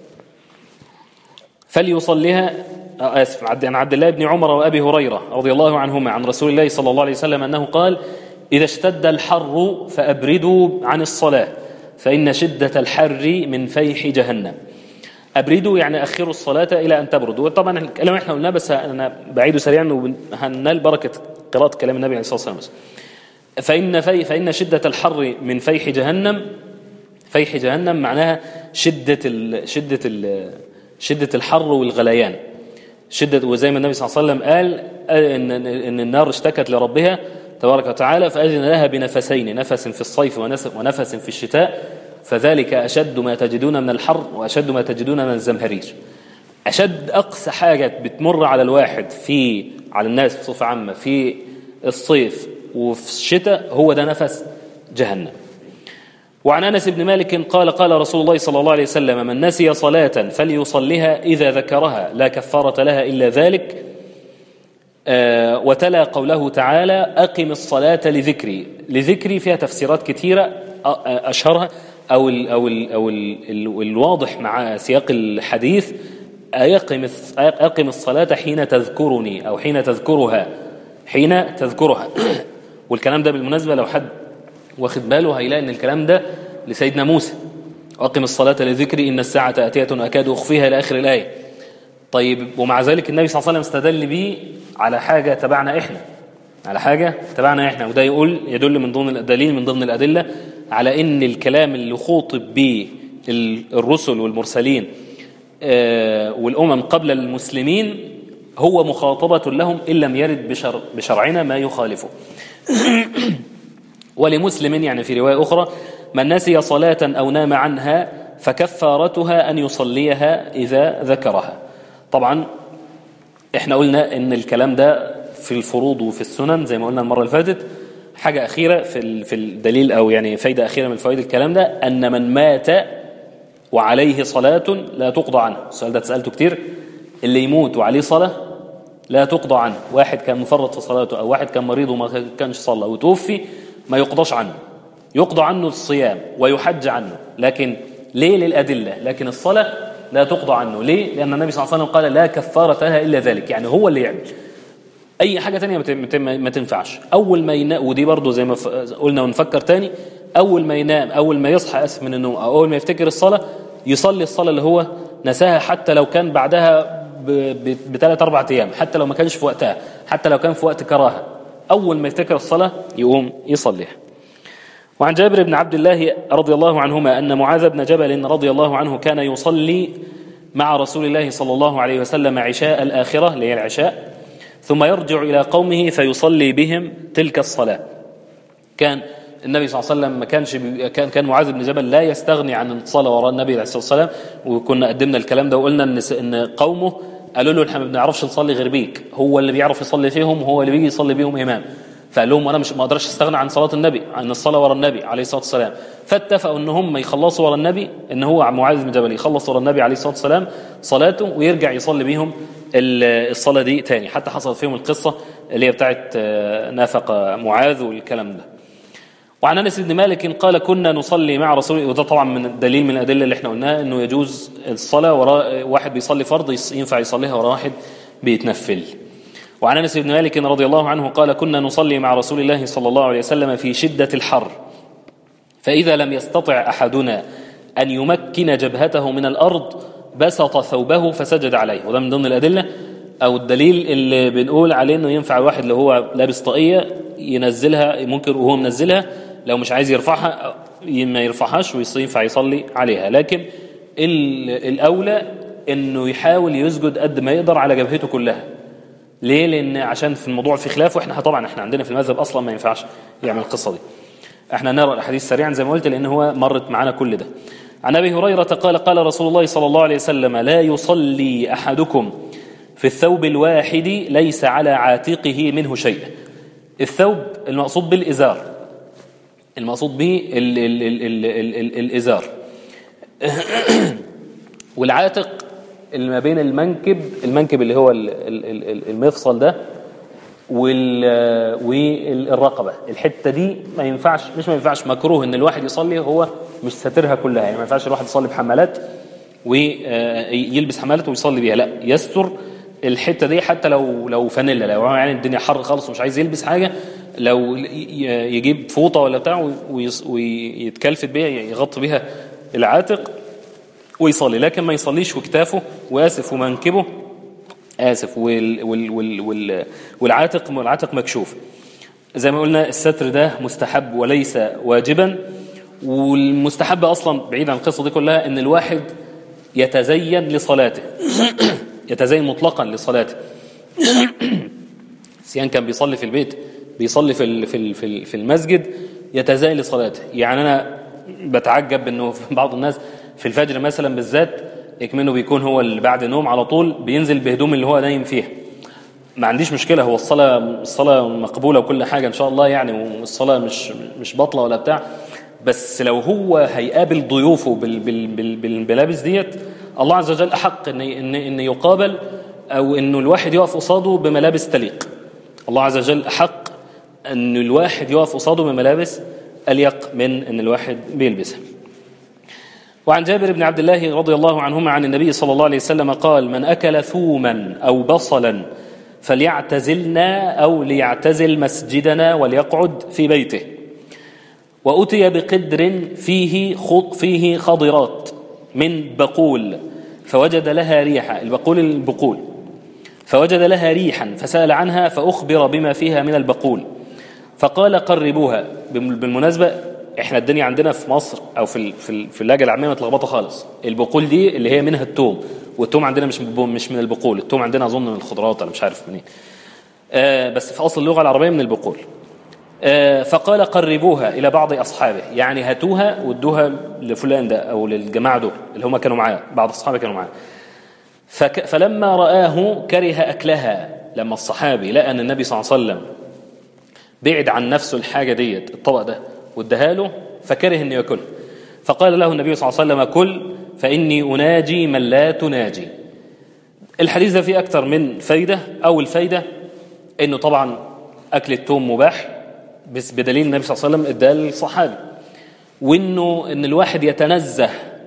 فليصليها آه، اسف عد- عن عبد الله بن عمر وابي هريره رضي الله عنهما عن رسول الله صلى الله عليه وسلم انه قال اذا اشتد الحر فابردوا عن الصلاه فان شده الحر من فيح جهنم ابردوا يعني اخروا الصلاه الى ان تبرد وطبعا الكلام احنا قلناه بس انا بعيده سريعا وهنال بركه قراءه كلام النبي عليه الصلاه والسلام بس. فإن في فإن شدة الحر من فيح جهنم فيح جهنم معناها شدة ال شدة ال شدة الحر والغليان شدة وزي ما النبي صلى الله عليه وسلم قال إن إن النار اشتكت لربها تبارك وتعالى فأذن لها بنفسين نفس في الصيف ونس- ونفس في الشتاء فذلك أشد ما تجدون من الحر وأشد ما تجدون من الزمهرير اشد اقصى حاجه بتمر على الواحد في على الناس بصفه عامه في الصيف وفي الشتاء هو ده نفس جهنم وعن انس بن مالك قال قال رسول الله صلى الله عليه وسلم من نسي صلاه فليصلها اذا ذكرها لا كفاره لها الا ذلك آه، وتلا قوله تعالى أقم الصلاة لذكري لذكري فيها تفسيرات كثيرة أ- أشهرها أو ال أو ال أو ال ال الواضح مع سياق الحديث أقم الص- أقم الصلاة حين تذكرني أو حين تذكرها حين تذكرها والكلام ده بالمناسبة لو حد واخد باله هيلاقي ان الكلام ده لسيدنا موسى أقم الصلاة لذكري إن الساعة آتية أكاد أخفيها إلى آخر الآية طيب ومع ذلك النبي صلى الله عليه وسلم استدل بيه على حاجة تبعنا إحنا على حاجة تبعنا إحنا وده يقول يدل من ضمن الدليل من ضمن الأدلة على إن الكلام اللي خوطب به ال- الرسل والمرسلين آه، والأمم قبل المسلمين هو مخاطبة لهم إن لم يرد بشر بشرعنا ما يخالفه ولمسلم يعني في رواية أخرى من نسي صلاة أو نام عنها فكفارتها أن يصليها إذا ذكرها طبعا احنا قلنا ان الكلام ده في الفروض وفي السنن زي ما قلنا المرة اللي فاتت حاجة أخيرة في ال- في الدليل أو يعني فايدة أخيرة من فوائد الكلام ده أن من مات وعليه صلاة لا تقضى عنه السؤال ده اتسألته كتير اللي يموت وعليه صلاة لا تقضى عنه واحد كان مفرط في صلاته أو واحد كان مريض وما كانش صلى وتوفي ما يقضاش عنه يقضى عنه الصيام ويحج عنه لكن ليه للأدلة لكن الصلاة لا تقضى عنه ليه لأن النبي صلى الله عليه وسلم قال لا كفارة لها إلا ذلك يعني هو اللي يعمل اي حاجه تانية ما تم- ما ما تنفعش اول ما ينام ودي برضو زي ما ف- قلنا ونفكر تاني اول ما ينام اول ما يصحى اسف من النوم او اول ما يفتكر الصلاه يصلي الصلاه اللي هو نساها حتى لو كان بعدها بثلاث اربع ايام حتى لو ما كانش في وقتها حتى لو كان في وقت كراهه اول ما يفتكر الصلاه يقوم يصليها وعن جابر بن عبد الله رضي الله عنهما أن معاذ بن جبل رضي الله عنه كان يصلي مع رسول الله صلى الله عليه وسلم عشاء الآخرة اللي هي العشاء ثم يرجع إلى قومه فيصلي بهم تلك الصلاة كان النبي صلى الله عليه وسلم ما كانش بي... كان كان معاذ بن جبل لا يستغني عن الصلاة وراء النبي عليه الصلاة والسلام وكنا قدمنا الكلام ده وقلنا ان س- ان قومه قالوا له احنا ما بنعرفش نصلي غير بيك هو اللي بيعرف يصلي فيهم وهو اللي بيجي يصلي بيهم امام فقال لهم انا مش ما اقدرش استغنى عن صلاه النبي عن الصلاه ورا النبي عليه الصلاه والسلام فاتفقوا ان هم يخلصوا ورا النبي ان هو معاذ بن جبل يخلص ورا النبي عليه الصلاه والسلام صلاته ويرجع يصلي بيهم ال- الصلاه دي تاني حتى حصلت فيهم القصه اللي هي بتاعت آه، نافق معاذ والكلام ده وعن انس بن مالك قال كنا نصلي مع رسول الله وده طبعا من الدليل من الادله اللي احنا قلناها انه يجوز الصلاه وراء واحد بيصلي فرض يص- ينفع يصليها وراء واحد بيتنفل وعن انس بن مالك رضي الله عنه قال كنا نصلي مع رسول الله صلى الله عليه وسلم في شده الحر فاذا لم يستطع احدنا ان يمكن جبهته من الارض بسط ثوبه فسجد عليه وده من ضمن الادله او الدليل اللي بنقول عليه انه ينفع الواحد لو هو لابس طاقيه ينزلها ممكن وهو منزلها لو مش عايز يرفعها ما يرفعهاش وينفع يصلي عليها لكن ال- الاولى انه يحاول يسجد قد ما يقدر على جبهته كلها ليه لان عشان في الموضوع في خلاف واحنا طبعا احنا عندنا في المذهب اصلا ما ينفعش يعمل القصه دي احنا نرى الاحاديث سريعا زي ما قلت لان هو مرت معانا كل ده عن ابي هريره قال قال رسول الله صلى الله عليه وسلم لا يصلي احدكم في الثوب الواحد ليس على عاتقه منه شيء الثوب المقصود بالازار المقصود به ال ال ال ال ال ال الازار والعاتق اللي ما بين المنكب المنكب اللي هو ال- ال- ال- ال- المفصل ده وال والرقبه الحته دي ما ينفعش مش ما ينفعش مكروه ان الواحد يصلي هو مش ساترها كلها يعني ما ينفعش الواحد يصلي بحمالات ويلبس حمالات ويصلي بيها لا يستر الحته دي حتى لو لو فانيلا لو يعني الدنيا حر خالص ومش عايز يلبس حاجه لو ي- يجيب فوطه ولا بتاع ويص- ويتكلفت بيها يغطي بيها العاتق ويصلي لكن ما يصليش وكتافه واسف ومنكبه اسف وال وال وال وال والعاتق والعاتق مكشوف زي ما قلنا الستر ده مستحب وليس واجبا والمستحب اصلا بعيد عن القصه دي كلها ان الواحد يتزين لصلاته يتزين مطلقا لصلاته سيان كان بيصلي في البيت بيصلي في ال- في ال- في ال- في المسجد يتزين لصلاته يعني انا بتعجب انه في بعض الناس في الفجر مثلا بالذات اكمنه بيكون هو اللي بعد نوم على طول بينزل بهدوم اللي هو نايم فيها ما عنديش مشكله هو الصلاه الصلاه مقبوله وكل حاجه ان شاء الله يعني والصلاه مش مش باطله ولا بتاع بس لو هو هيقابل ضيوفه بال بال بال بالملابس ديت الله عز وجل احق ان ان ان يقابل او انه الواحد يقف قصاده بملابس تليق الله عز وجل احق ان الواحد يقف قصاده بملابس اليق من ان الواحد بيلبسها وعن جابر بن عبد الله رضي الله عنهما عن النبي صلى الله عليه وسلم قال من أكل ثوما أو بصلا فليعتزلنا أو ليعتزل مسجدنا وليقعد في بيته وأتي بقدر فيه خط فيه خضرات من بقول فوجد لها ريحا البقول البقول فوجد لها ريحا فسأل عنها فأخبر بما فيها من البقول فقال قربوها بالمناسبة احنا الدنيا عندنا في مصر او في ال- في ال- في اللهجه العاميه متلخبطه خالص البقول دي اللي هي منها التوم والتوم عندنا مش من- مش من البقول التوم عندنا اظن من الخضروات انا مش عارف منين آه بس في اصل اللغه العربيه من البقول آه فقال قربوها الى بعض اصحابه يعني هاتوها وادوها لفلان ده او للجماعه دول اللي هم كانوا معاه بعض اصحابه كانوا معاه فك فلما رآه كره أكلها لما الصحابي لقى أن النبي صلى الله عليه وسلم بعد عن نفسه الحاجة ديت الطبق ده واداها له فكره أن يأكل فقال له النبي صلى الله عليه وسلم كل فإني أناجي من لا تناجي الحديث ده فيه أكثر من فايدة أول فايدة أنه طبعا أكل التوم مباح بس بدليل النبي صلى الله عليه وسلم اداه للصحابي وانه ان الواحد يتنزه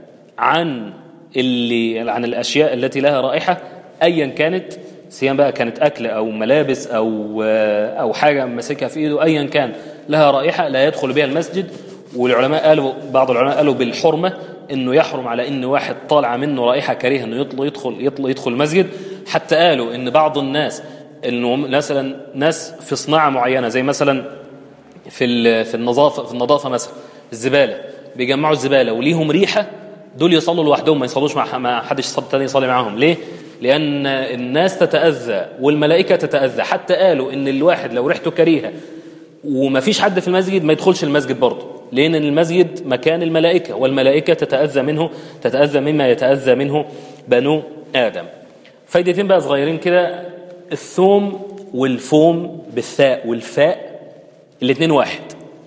عن اللي عن الاشياء التي لها رائحه ايا كانت سواء بقى كانت اكل او ملابس او او حاجه ماسكها في ايده ايا كان لها رائحه لا يدخل بها المسجد والعلماء قالوا بعض العلماء قالوا بالحرمه انه يحرم على ان واحد طالعه منه رائحه كريهه انه يطلع يدخل يطلع يدخل المسجد حتى قالوا ان بعض الناس انه مثلا ناس في صناعه معينه زي مثلا في ال- في النظافه في النظافه مثلا الزباله بيجمعوا الزباله وليهم ريحه دول يصلوا لوحدهم ما يصلوش مع ما حدش صلي تاني يصلي معاهم ليه لان الناس تتاذى والملائكه تتاذى حتى قالوا ان الواحد لو ريحته كريهه وما فيش حد في المسجد ما يدخلش المسجد برضه لان المسجد مكان الملائكه والملائكه تتاذى منه تتاذى مما يتاذى منه بنو ادم فايدتين بقى صغيرين كده الثوم والفوم بالثاء والفاء الاثنين واحد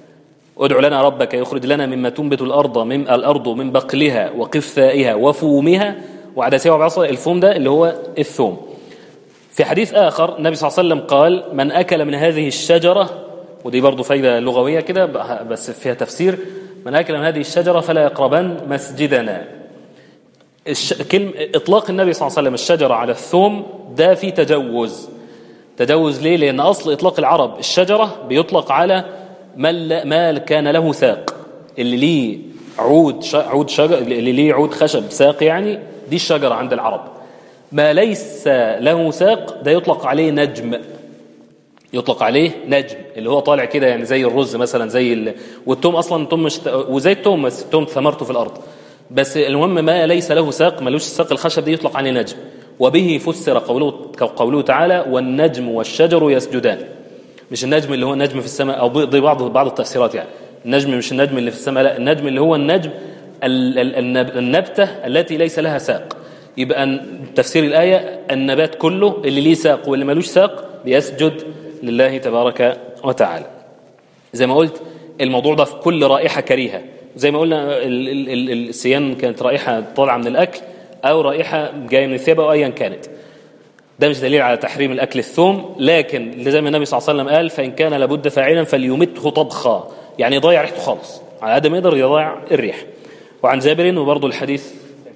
ادع لنا ربك يخرج لنا مما تنبت الارض من الارض من بقلها وقثائها وفومها وعدسها وبعصا الفوم ده اللي هو الثوم في حديث آخر النبي صلى الله عليه وسلم قال من أكل من هذه الشجرة ودي برضو فايدة لغوية كده بس فيها تفسير من أكل من هذه الشجرة فلا يقربن مسجدنا الش... كلمة إطلاق النبي صلى الله عليه وسلم الشجرة على الثوم ده في تجوز تجوز ليه؟ لأن أصل إطلاق العرب الشجرة بيطلق على ما ل- ما كان له ساق اللي ليه عود ش... عود شجر اللي ليه عود خشب ساق يعني دي الشجرة عند العرب ما ليس له ساق ده يطلق عليه نجم يطلق عليه نجم اللي هو طالع كده يعني زي الرز مثلا زي ال... والتوم اصلا التوم مش وزي التوم بس التوم ثمرته في الارض بس المهم ما ليس له ساق ملوش ساق الخشب دي يطلق عليه نجم وبه فسر قوله قوله تعالى والنجم والشجر يسجدان مش النجم اللي هو النجم في السماء او دي بعض بعض التفسيرات يعني النجم مش النجم اللي في السماء لا النجم اللي هو النجم ال- ال- النب- النبته التي ليس لها ساق يبقى تفسير الايه النبات كله اللي ليه ساق واللي ملوش ساق بيسجد لله تبارك وتعالى زي ما قلت الموضوع ده في كل رائحة كريهة زي ما قلنا ال- ال- ال- السيان كانت رائحة طالعة من الأكل أو رائحة جاية من الثياب أو أيا كانت ده مش دليل على تحريم الأكل الثوم لكن زي ما النبي صلى الله عليه وسلم قال فإن كان لابد فاعلا فليمته طبخا يعني يضيع ريحته خالص على قد ما يقدر يضيع الريح وعن جابر وبرضه الحديث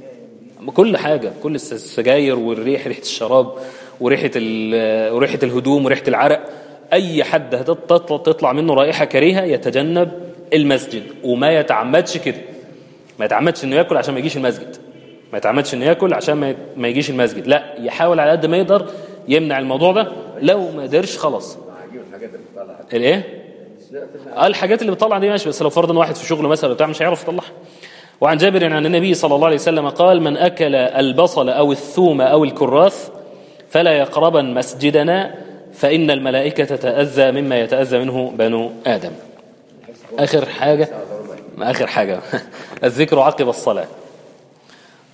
كل حاجة كل الس- السجاير والريح ريحة الشراب وريحة ال- وريحة الهدوم وريحة العرق أي حد هتطلع تطلع منه رائحة كريهة يتجنب المسجد وما يتعمدش كده ما يتعمدش انه ياكل عشان ما يجيش المسجد ما يتعمدش انه ياكل عشان ما يت- ما يجيش المسجد لا يحاول على قد ما يقدر يمنع الموضوع ده لو ما قدرش خلاص عجيب الحاجات اللي بتطلع الايه اه الحاجات اللي بتطلع دي ماشي بس لو فرضا واحد في شغله مثلا بتاع مش هيعرف يطلعها وعن جابر عن النبي صلى الله عليه وسلم قال من اكل البصل او الثوم او الكراث فلا يقربن مسجدنا فان الملائكه تتاذى مما يتاذى منه بنو ادم اخر حاجه اخر حاجه الذكر عقب الصلاه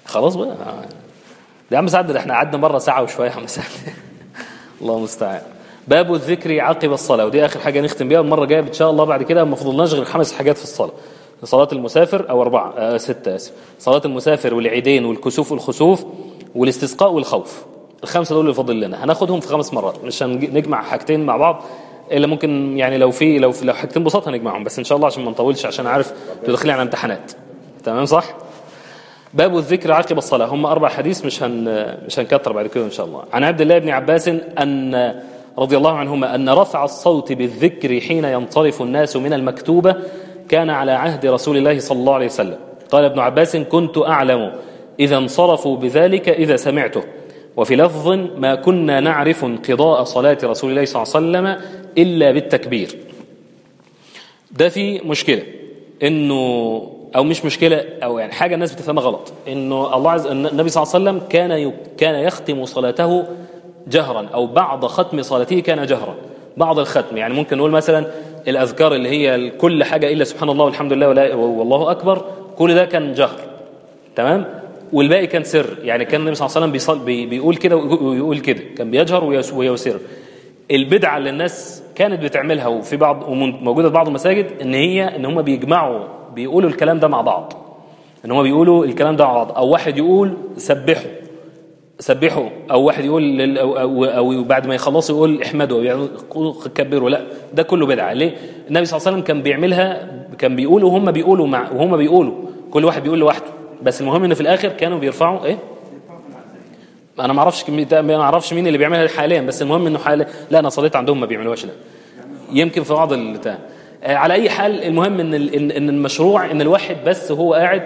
خلاص بقى ده يا عم سعد ده احنا قعدنا مره ساعه وشويه يا عم سعد الله المستعان باب الذكر عقب الصلاه ودي اخر حاجه نختم بيها المره الجايه ان شاء الله بعد كده ما فضلناش غير خمس حاجات في الصلاه صلاه المسافر او اربعه آه سته اسف صلاه المسافر والعيدين والكسوف والخسوف والاستسقاء والخوف الخمسه دول اللي فاضل لنا هناخدهم في خمس مرات مش هنجمع حاجتين مع بعض الا ممكن يعني لو في لو في لو حاجتين بساط هنجمعهم بس ان شاء الله عشان ما نطولش عشان عارف تدخلي على امتحانات تمام صح باب الذكر عقب الصلاة هم أربع حديث مش هن مش هنكتر بعد كده إن شاء الله عن عبد الله بن عباس أن رضي الله عنهما أن رفع الصوت بالذكر حين ينصرف الناس من المكتوبة كان على عهد رسول الله صلى الله عليه وسلم قال ابن عباس كنت أعلم إذا انصرفوا بذلك إذا سمعته وفي لفظ ما كنا نعرف انقضاء صلاة رسول الله صلى الله عليه وسلم إلا بالتكبير ده في مشكلة إنه او مش مشكله او يعني حاجه الناس بتفهمها غلط انه الله عز النبي صلى الله عليه وسلم كان ي... كان يختم صلاته جهرا او بعض ختم صلاته كان جهرا بعض الختم يعني ممكن نقول مثلا الاذكار اللي هي كل حاجه الا سبحان الله والحمد لله ولا والله اكبر كل ده كان جهر تمام والباقي كان سر يعني كان النبي صلى الله عليه وسلم بيصل بي... بيقول كده ويقول كده كان بيجهر ويس... ويسر البدعه اللي الناس كانت بتعملها وفي بعض وموجوده في بعض المساجد ان هي ان هم بيجمعوا بيقولوا الكلام ده مع بعض ان هم بيقولوا الكلام ده مع بعض او واحد يقول سبحوا سبحوا او واحد يقول لل أو, أو, او بعد ما يخلصوا يقول احمدوا يعني كبروا لا ده كله بدعه ليه النبي صلى الله عليه وسلم كان بيعملها كان بيقول وهم بيقولوا مع وهم بيقولوا كل واحد بيقول لوحده بس المهم ان في الاخر كانوا بيرفعوا ايه انا ما اعرفش ما اعرفش مين اللي بيعملها حاليا بس المهم انه حاليا لا انا صليت عندهم ما بيعملوهاش ده يمكن في بعض البتاع على اي حال المهم ان ان المشروع ان الواحد بس هو قاعد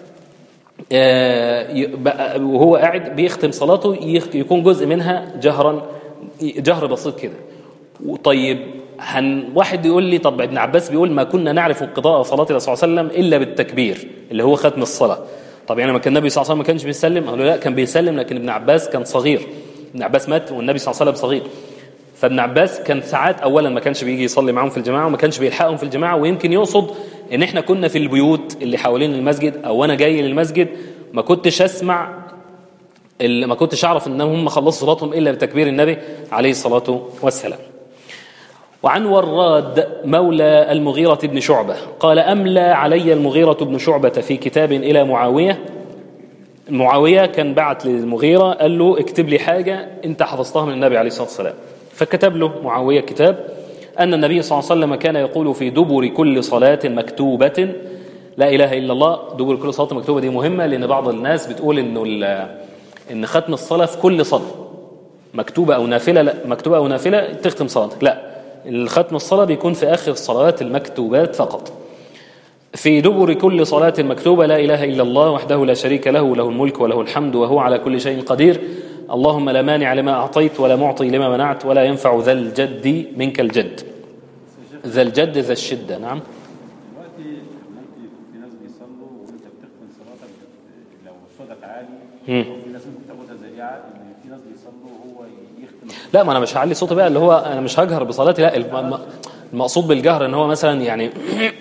وهو قاعد بيختم صلاته يكون جزء منها جهرا جهر بسيط كده وطيب هن واحد يقول لي طب ابن عباس بيقول ما كنا نعرف قضاء صلاة الرسول صلى الله عليه وسلم الا بالتكبير اللي هو ختم الصلاه طب يعني ما كان النبي صلى الله عليه وسلم ما كانش بيسلم قالوا لا كان بيسلم لكن ابن عباس كان صغير ابن عباس مات والنبي صلى الله عليه وسلم صغير فابن عباس كان ساعات اولا ما كانش بيجي يصلي معاهم في الجماعه وما كانش بيلحقهم في الجماعه ويمكن يقصد ان احنا كنا في البيوت اللي حوالين المسجد او انا جاي للمسجد ما كنتش اسمع ما كنتش اعرف ان هم خلصوا صلاتهم الا بتكبير النبي عليه الصلاه والسلام وعن وراد مولى المغيرة بن شعبة قال أملى علي المغيرة بن شعبة في كتاب إلى معاوية معاوية كان بعت للمغيرة قال له اكتب لي حاجة انت حفظتها من النبي عليه الصلاة والسلام فكتب له معاوية كتاب أن النبي صلى الله عليه وسلم كان يقول في دبر كل صلاة مكتوبة لا إله إلا الله دبر كل صلاة مكتوبة دي مهمة لأن بعض الناس بتقول إنه إن ختم الصلاة في كل صلاة مكتوبة أو نافلة لا مكتوبة أو نافلة تختم صلاتك لا الختم الصلاة بيكون في آخر الصلوات المكتوبات فقط في دبر كل صلاة مكتوبة لا إله إلا الله وحده لا شريك له له الملك وله الحمد وهو على كل شيء قدير اللهم لا مانع لما أعطيت ولا معطي لما منعت ولا ينفع ذا الجد منك الجد ذا الجد ذا الشدة نعم دلوقتي ممكن في ناس بيصلوا وانت بتختم صلاتك لو صوتك عالي مم. في ناس ممكن تاخدها ذريعه ان في ناس بيصلوا وهو يختم لا ما انا مش هعلي صوتي بقى اللي هو انا مش هجهر بصلاتي لا الم- الم- المقصود بالجهر ان هو مثلا يعني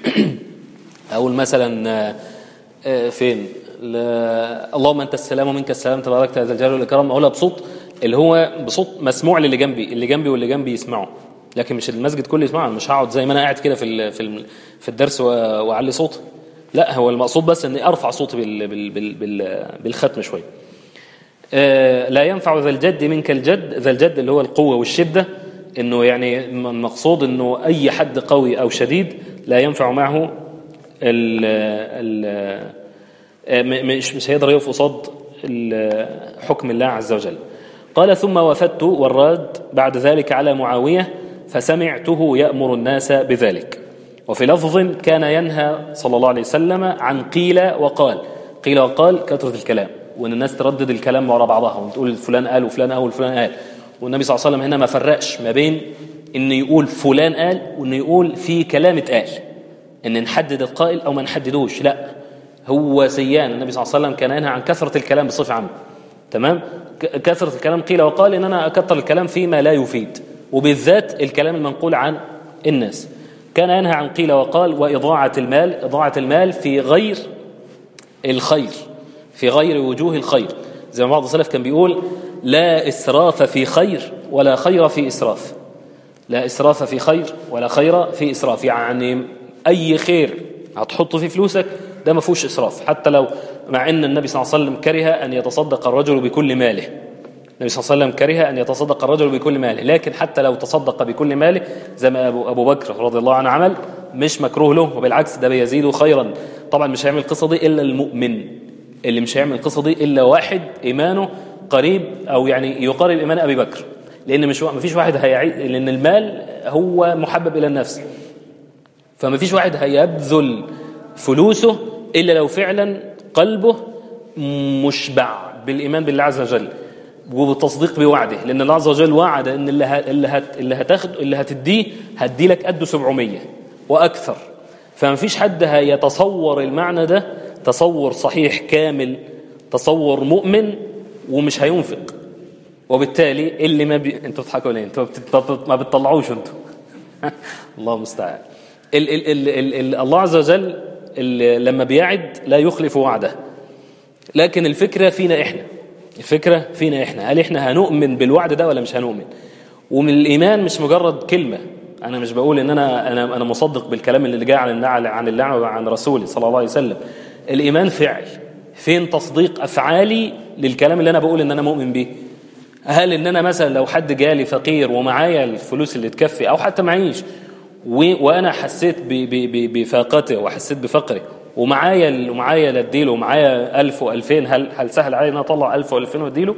اقول مثلا آه، آه، فين لا- اللهم انت السلام ومنك السلام تباركت يا ذا الجلال والاكرام اقولها بصوت اللي هو بصوت مسموع للي جنبي اللي جنبي واللي جنبي يسمعه لكن مش المسجد كله يسمعه أنا مش هقعد زي ما انا قاعد كده في ال- في ال- في الدرس و- واعلي صوتي لا هو المقصود بس اني ارفع صوتي بال بال بال بال بالختم شويه آه، لا ينفع ذا الجد منك الجد ذا الجد اللي هو القوة والشدة انه يعني المقصود انه اي حد قوي او شديد لا ينفع معه ال ال آه، م- مش مش هيقدر يقف قصاد ال- حكم الله عز وجل قال ثم وفدت والراد بعد ذلك على معاوية فسمعته يأمر الناس بذلك وفي لفظ كان ينهى صلى الله عليه وسلم عن قيل وقال قيل وقال كثرة الكلام وان الناس تردد الكلام ورا بعضها وتقول فلان قال وفلان قال وفلان قال والنبي صلى الله عليه وسلم هنا ما فرقش ما بين ان يقول فلان قال وان يقول في كلام اتقال ان نحدد القائل او ما نحددوش لا هو سيان النبي صلى الله عليه وسلم كان ينهى عن كثرة الكلام بصفة عامة تمام ك- كثرة الكلام قيل وقال ان انا اكثر الكلام فيما لا يفيد وبالذات الكلام المنقول عن الناس كان ينهى عن قيل وقال وإضاعة المال إضاعة المال في غير الخير في غير وجوه الخير زي ما بعض السلف كان بيقول لا إسراف في خير ولا خير في إسراف لا إسراف في خير ولا خير في إسراف يعني أي خير هتحطه في فلوسك ده ما فيهوش إسراف حتى لو مع أن النبي صلى الله عليه وسلم كره أن يتصدق الرجل بكل ماله النبي صلى الله عليه وسلم كره أن يتصدق الرجل بكل ماله لكن حتى لو تصدق بكل ماله زي ما أبو, أبو بكر رضي الله عنه عمل مش مكروه له وبالعكس ده بيزيده خيرا طبعا مش هيعمل القصة دي إلا المؤمن اللي مش هيعمل القصة دي إلا واحد إيمانه قريب أو يعني يقارب إيمان أبي بكر لأن مش ما فيش واحد هيعيد لأن المال هو محبب إلى النفس فما فيش واحد هيبذل فلوسه إلا لو فعلا قلبه مشبع بالإيمان بالله عز وجل وبالتصديق بوعده لأن الله عز وجل وعد أن اللي ه- اللي هت اللي هتاخد اللي هتديه هدي لك قده 700 وأكثر فما فيش حد هيتصور المعنى ده تصور صحيح كامل تصور مؤمن ومش هينفق وبالتالي اللي ما بي... انتوا بتضحكوا ليه انتوا بت... بت- ما بتطلعوش انتوا الله المستعان ال... ال... ال... ال... ال... الله عز وجل ال... لما بيعد لا يخلف وعده لكن الفكرة فينا إحنا الفكرة فينا إحنا هل إحنا هنؤمن بالوعد ده ولا مش هنؤمن ومن الإيمان مش مجرد كلمة أنا مش بقول إن أنا أنا أنا مصدق بالكلام اللي جاء عن النعل عن الله وعن رسوله صلى الله عليه وسلم الإيمان فعل فين تصديق أفعالي للكلام اللي أنا بقول إن أنا مؤمن بيه هل إن أنا مثلا لو حد جالي فقير ومعايا الفلوس اللي تكفي أو حتى معيش و- وانا حسيت ب- ب- ب- بفاقته وحسيت بفقره ومعايا ال- ومعايا لا اديله ومعايا 1000 و2000 هل هل سهل علي ان أنا اطلع 1000 و2000 واديله؟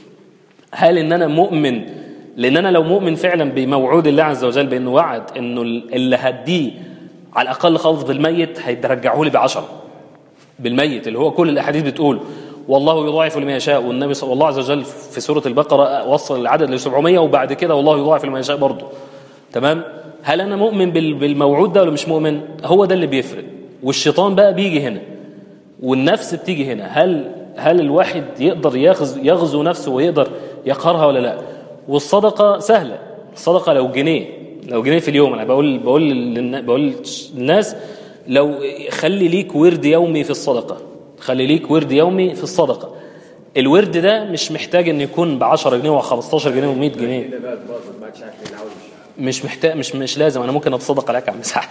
هل ان انا مؤمن لان انا لو مؤمن فعلا بموعود الله عز وجل بانه وعد انه ال- اللي هديه على الاقل خالص بالميت هيرجعه لي بعشره بالميت اللي هو كل الاحاديث بتقول والله يضاعف لمن يشاء والنبي صلى الله عز وجل في سوره البقره وصل العدد ل 700 وبعد كده والله يضاعف لمن يشاء برضه تمام هل انا مؤمن بال- بالموعود ده ولا مش مؤمن هو ده اللي بيفرق والشيطان بقى بيجي هنا والنفس بتيجي هنا هل هل الواحد يقدر يغزو, يغزو نفسه ويقدر يقهرها ولا لا والصدقه سهله الصدقه لو جنيه لو جنيه في اليوم انا بقول بقول للنا- بقول للناس لو خلي ليك ورد يومي في الصدقه خلي ليك ورد يومي في الصدقه الورد ده مش محتاج ان يكون ب 10 جنيه و15 جنيه و100 جنيه كده بقى باظت ما عادش عارف مين عاوز مش محتاج مش مش لازم انا ممكن اتصدق عليك يا عم سعد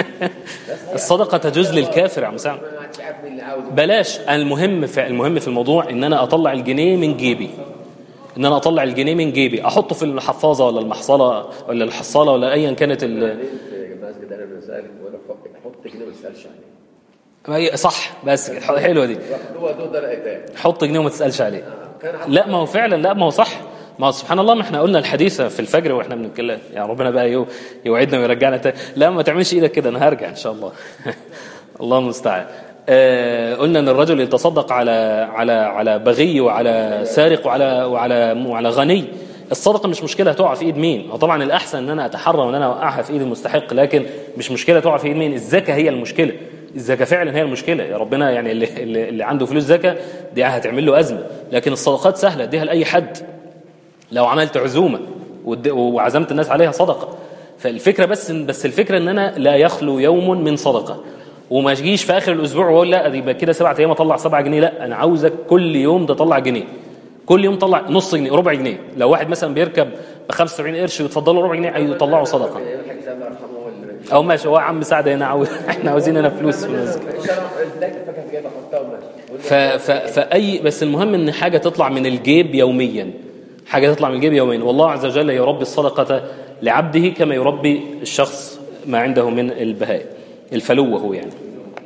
الصدقه تجوز للكافر يا عم سعد ما عادش عارف مين اللي عاوز بلاش المهم في المهم في الموضوع ان انا اطلع الجنيه من جيبي ان انا اطلع الجنيه من جيبي احطه في الحفاظه ولا المحصله ولا الحصاله ولا ايا كانت ال... بعدين في مسجد انا بسالك بقول لك حط- حط جنيه ما تسالش عليه هي- صح بس حلوه دي هو دول ده الايتام حط جنيه وما تسالش عليه كان حط- لا ما هو فعلا لا ما هو صح ما هو سبحان الله ما احنا قلنا الحديث في الفجر واحنا بنتكلم يعني ربنا بقى يو- يوعدنا ويرجعنا تاني لا ما تعملش ايدك كده انا هرجع ان شاء الله الله المستعان آه قلنا ان الرجل يتصدق على على على بغي وعلى سارق وعلى وعلى وعلى غني الصدقه مش مشكله هتقع في ايد مين هو طبعا الاحسن ان انا اتحرى وان انا اوقعها في ايد المستحق لكن مش مشكله تقع في ايد مين الزكاه هي المشكله الزكاه فعلا هي المشكله يا ربنا يعني اللي, اللي, اللي عنده فلوس زكاه دي هتعمل له ازمه لكن الصدقات سهله اديها لاي حد لو عملت عزومه ود- وعزمت الناس عليها صدقه فالفكره بس بس الفكره ان انا لا يخلو يوم من صدقه وما اجيش في اخر الاسبوع واقول لا دي يبقى كده سبعة ايام اطلع سبعة جنيه لا انا عاوزك كل يوم تطلع جنيه كل يوم طلع نص جنيه ربع جنيه لو واحد مثلا بيركب ب 75 قرش ويتفضل له ربع جنيه يطلعه صدقه الحاج زي الله يرحمه هو اللي او ماشي هو عم سعد هنا عاوز احنا عاوزين هنا فلوس في المسجد الشرع اداك فاكر جايبه حطها وماشي ف... ف... فأي بس المهم ان حاجة تطلع من الجيب يوميا حاجة تطلع من الجيب يوميا والله عز وجل يربي الصدقة لعبده كما يربي الشخص ما عنده من البهائم الفلو هو يعني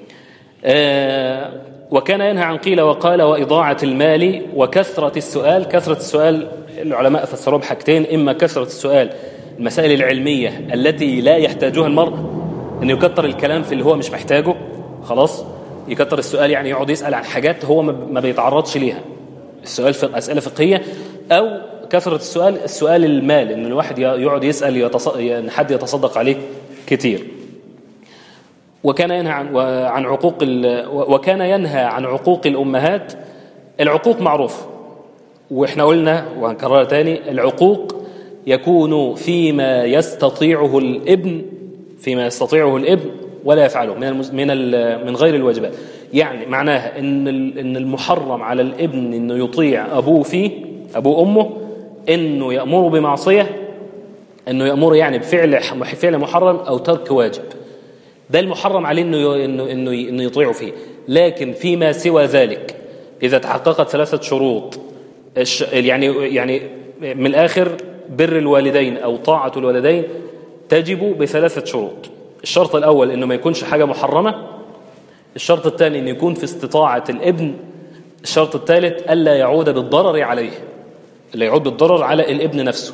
آه وكان ينهى عن قيل وقال وإضاعة المال وكثرة السؤال كثرة السؤال العلماء فسروه بحاجتين إما كثرة السؤال المسائل العلمية التي لا يحتاجها المرء أن يكتر الكلام في اللي هو مش محتاجه خلاص يكتر السؤال يعني يقعد يسأل عن حاجات هو ما ما بيتعرضش ليها السؤال في أسئلة فقهية أو كثرة السؤال السؤال المال إن الواحد يقعد يسأل يتص... إن حد يتصدق عليه كتير وكان ينهى عن عن عقوق ال... وكان ينهى عن عقوق الأمهات العقوق معروف واحنا قلنا وهنكررها تاني العقوق يكون فيما يستطيعه الابن فيما يستطيعه الابن ولا يفعله من المز... من ال... من غير الواجبات يعني معناها ان ال- ان المحرم على الابن انه يطيع ابوه فيه ابوه وامه انه يامره بمعصيه انه يامره يعني بفعل فعل محرم او ترك واجب ده المحرم عليه انه ي- انه انه ي- انه يطيعه فيه لكن فيما سوى ذلك اذا تحققت ثلاثه شروط الش- يعني يعني من الاخر بر الوالدين او طاعه الوالدين تجب بثلاثه شروط الشرط الاول انه ما يكونش حاجه محرمه الشرط الثاني انه يكون في استطاعه الابن الشرط الثالث الا يعود بالضرر عليه لا يعود بالضرر على الابن نفسه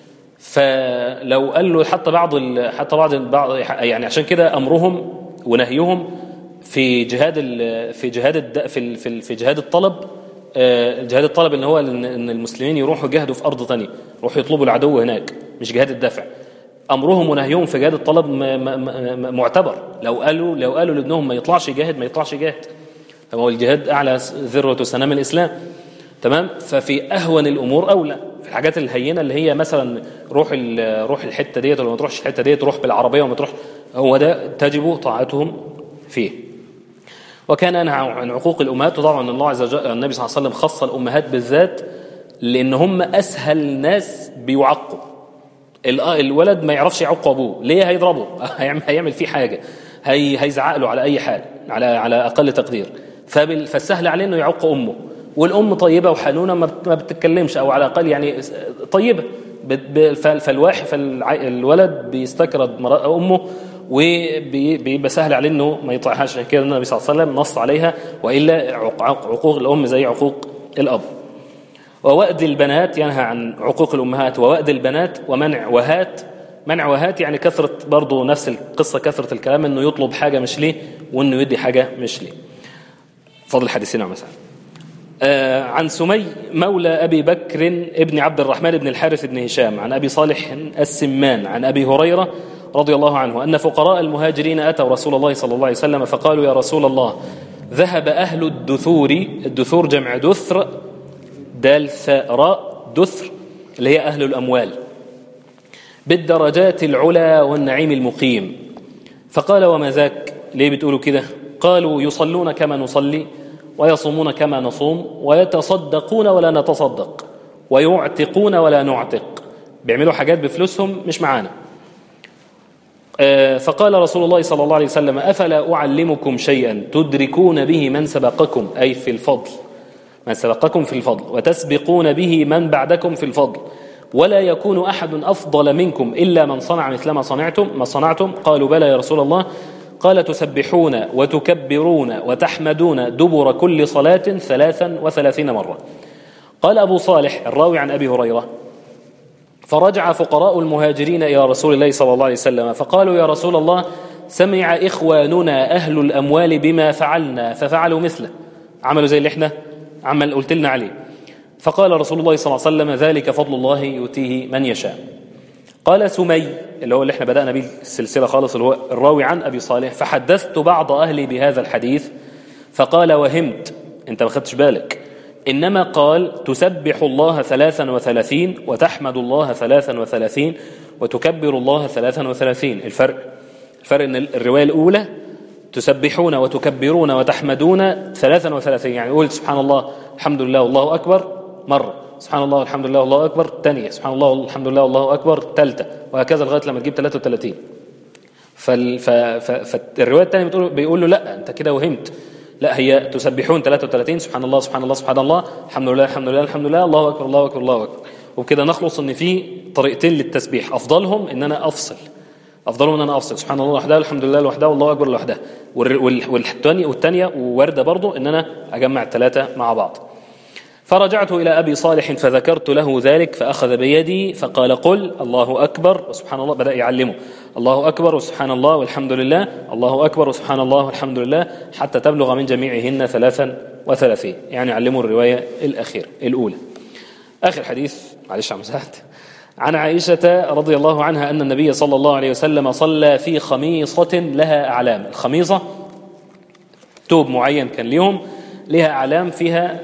فلو قال له حتى بعض ال- حتى بعض بعض يعني عشان كده امرهم ونهيهم في جهاد ال- في جهاد الد- في ال- في ال- في جهاد الطلب آه، جهاد الطلب ان هو ان إن المسلمين يروحوا يجاهدوا في ارض ثانيه يروحوا يطلبوا العدو هناك مش جهاد الدفع امرهم ونهيهم في جهاد الطلب م- م- م- معتبر لو قالوا لو قالوا لابنهم ما يطلعش يجاهد ما يطلعش يجاهد فهو الجهاد اعلى ذروه سنام الاسلام تمام ففي اهون الامور اولى في الحاجات الهينه اللي هي مثلا روح ال- روح الحته ديت ولا ما تروحش الحته ديت روح بالعربيه وما تروح هو ده تجب طاعتهم فيه وكان ينهى عن عقوق الامهات وطبعا الله عز وجل النبي صلى الله عليه وسلم خص الامهات بالذات لان هم اسهل ناس بيعقوا ال- الولد ما يعرفش يعق ابوه ليه هيضربه هيعمل هيعمل فيه حاجه هي هيزعق له على اي حال على على اقل تقدير فبال- فالسهل عليه انه يعق امه والام طيبه وحنونه ما بت- ما بتتكلمش او على الاقل يعني س- طيبه بت- ب- فال- فالواحد فالولد بيستكرد مرا- امه وبيبقى سهل عليه انه ما يطيعهاش عشان كده النبي صلى الله عليه وسلم نص عليها والا عق- عق- عقوق الام زي عقوق الاب ووأد البنات ينهى عن عقوق الأمهات ووأد البنات ومنع وهات منع وهات يعني كثرة برضه نفس القصة كثرة الكلام انه يطلب حاجة مش ليه وانه يدي حاجة مش ليه فضل حديثنا مثلا آه عن سمي مولى أبي بكر ابن عبد الرحمن بن الحارث بن هشام عن أبي صالح السمان عن أبي هريرة رضي الله عنه أن فقراء المهاجرين أتوا رسول الله صلى الله عليه وسلم فقالوا يا رسول الله ذهب أهل الدثور الدثور جمع دثر دال ثاء راء دثر اللي هي أهل الأموال بالدرجات العلى والنعيم المقيم فقال وما ذاك ليه بتقولوا كده قالوا يصلون كما نصلي ويصومون كما نصوم ويتصدقون ولا نتصدق ويعتقون ولا نعتق بيعملوا حاجات بفلوسهم مش معانا آه، فقال رسول الله صلى الله عليه وسلم أفلا أعلمكم شيئا تدركون به من سبقكم أي في الفضل من سبقكم في الفضل وتسبقون به من بعدكم في الفضل ولا يكون أحد أفضل منكم إلا من صنع مثل ما صنعتم ما صنعتم قالوا بلى يا رسول الله قال تسبحون وتكبرون وتحمدون دبر كل صلاة ثلاثا وثلاثين مرة قال أبو صالح الراوي عن أبي هريرة فرجع فقراء المهاجرين إلى رسول الله صلى الله عليه وسلم فقالوا يا رسول الله سمع إخواننا أهل الأموال بما فعلنا ففعلوا مثله عملوا زي اللي احنا عمل قلت لنا عليه فقال رسول الله صلى الله عليه وسلم ذلك فضل الله يؤتيه من يشاء قال سمي اللي هو اللي احنا بدأنا به السلسلة خالص اللي هو الراوي عن أبي صالح فحدثت بعض أهلي بهذا الحديث فقال وهمت انت ما خدتش بالك إنما قال تسبح الله ثلاثا وثلاثين وتحمد الله ثلاثا وثلاثين وتكبر الله ثلاثا وثلاثين الفرق الفرق ان الرواية الأولى تسبحون وتكبرون وتحمدون ثلاثا وثلاثين يعني قول سبحان الله الحمد لله والله أكبر مرة سبحان الله والحمد لله والله أكبر تانية سبحان الله والحمد لله والله أكبر تالتة وهكذا لغاية لما تجيب 33 فال ف... ف... فالرواية الثانية بتقول بيقول له لا أنت كده وهمت لا هي تسبحون 33 سبحان الله سبحان الله سبحان الله الحمد لله الحمد لله الحمد لله الله أكبر الله أكبر الله أكبر وبكده نخلص ان في طريقتين للتسبيح افضلهم ان انا افصل افضلهم ان انا افصل سبحان الله لوحدها الحمد لله لوحدها والله اكبر لوحدها والثانيه والثانيه وارده برضو ان انا اجمع الثلاثه مع بعض فرجعت الى ابي صالح فذكرت له ذلك فاخذ بيدي فقال قل الله اكبر وسبحان الله بدا يعلمه الله اكبر وسبحان الله والحمد لله الله اكبر وسبحان الله والحمد لله حتى تبلغ من جميعهن ثلاثا وثلاثين يعني علموا الروايه الاخيره الاولى آخر حديث معلش عم سعد عن عائشة رضي الله عنها أن النبي صلى الله عليه وسلم صلى في خميصة لها أعلام الخميصة توب معين كان ليهم لها أعلام فيها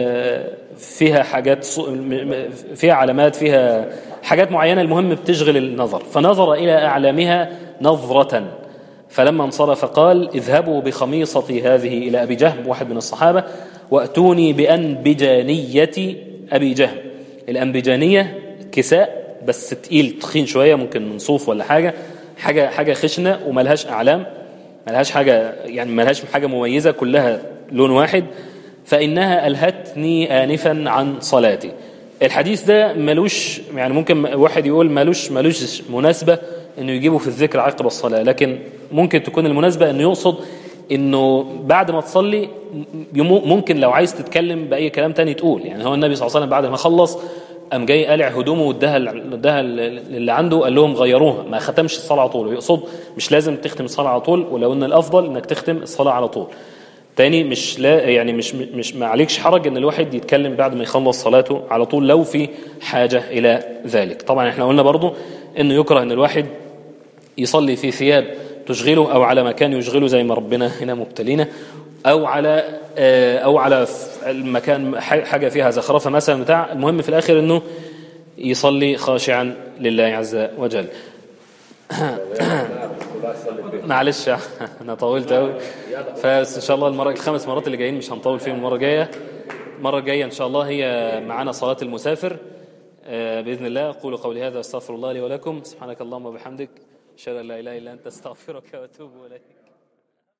فيها حاجات فيها علامات فيها حاجات معينة المهم بتشغل النظر فنظر إلى أعلامها نظرة فلما انصرف قال اذهبوا بخميصتي هذه إلى أبي جهم واحد من الصحابة وأتوني بأنبجانية أبي جهم الأنبجانية كساء بس تقيل تخين شوية ممكن من صوف ولا حاجة حاجة حاجة خشنة وملهاش أعلام ملهاش حاجة يعني ملهاش حاجة مميزة كلها لون واحد فإنها ألهتني آنفا عن صلاتي الحديث ده ملوش يعني ممكن واحد يقول ملوش ملوش مناسبة انه يجيبه في الذكر عقب الصلاة لكن ممكن تكون المناسبة انه يقصد انه بعد ما تصلي يمو- ممكن لو عايز تتكلم بأي كلام تاني تقول يعني هو النبي صلى الله عليه وسلم بعد ما خلص قام جاي قالع هدومه واداها ال- اداها ال- اللي عنده قال لهم غيروها ما ختمش الصلاة على طول ويقصد مش لازم تختم الصلاة على طول ولو ان الافضل انك تختم الصلاة على طول تاني مش لا يعني مش مش ما عليكش حرج ان الواحد يتكلم بعد ما يخلص صلاته على طول لو في حاجة الى ذلك طبعا احنا قلنا برضو انه يكره ان الواحد يصلي في ثياب تشغله او على مكان يشغله زي ما ربنا هنا مبتلينا او على آه، او على ف- المكان ح- حاجه فيها زخرفه مثلا بتاع المهم في الاخر انه يصلي خاشعا لله عز وجل كلها يصلي البيت معلش انا طولت قوي فان شاء الله المره الخمس مرات اللي جايين مش هنطول فيهم المره الجايه المره الجايه ان شاء الله هي معانا صلاه المسافر آه، باذن الله اقول قولي هذا استغفر الله لي ولكم سبحانك اللهم وبحمدك اشهد ان لا اله الا انت استغفرك واتوب اليك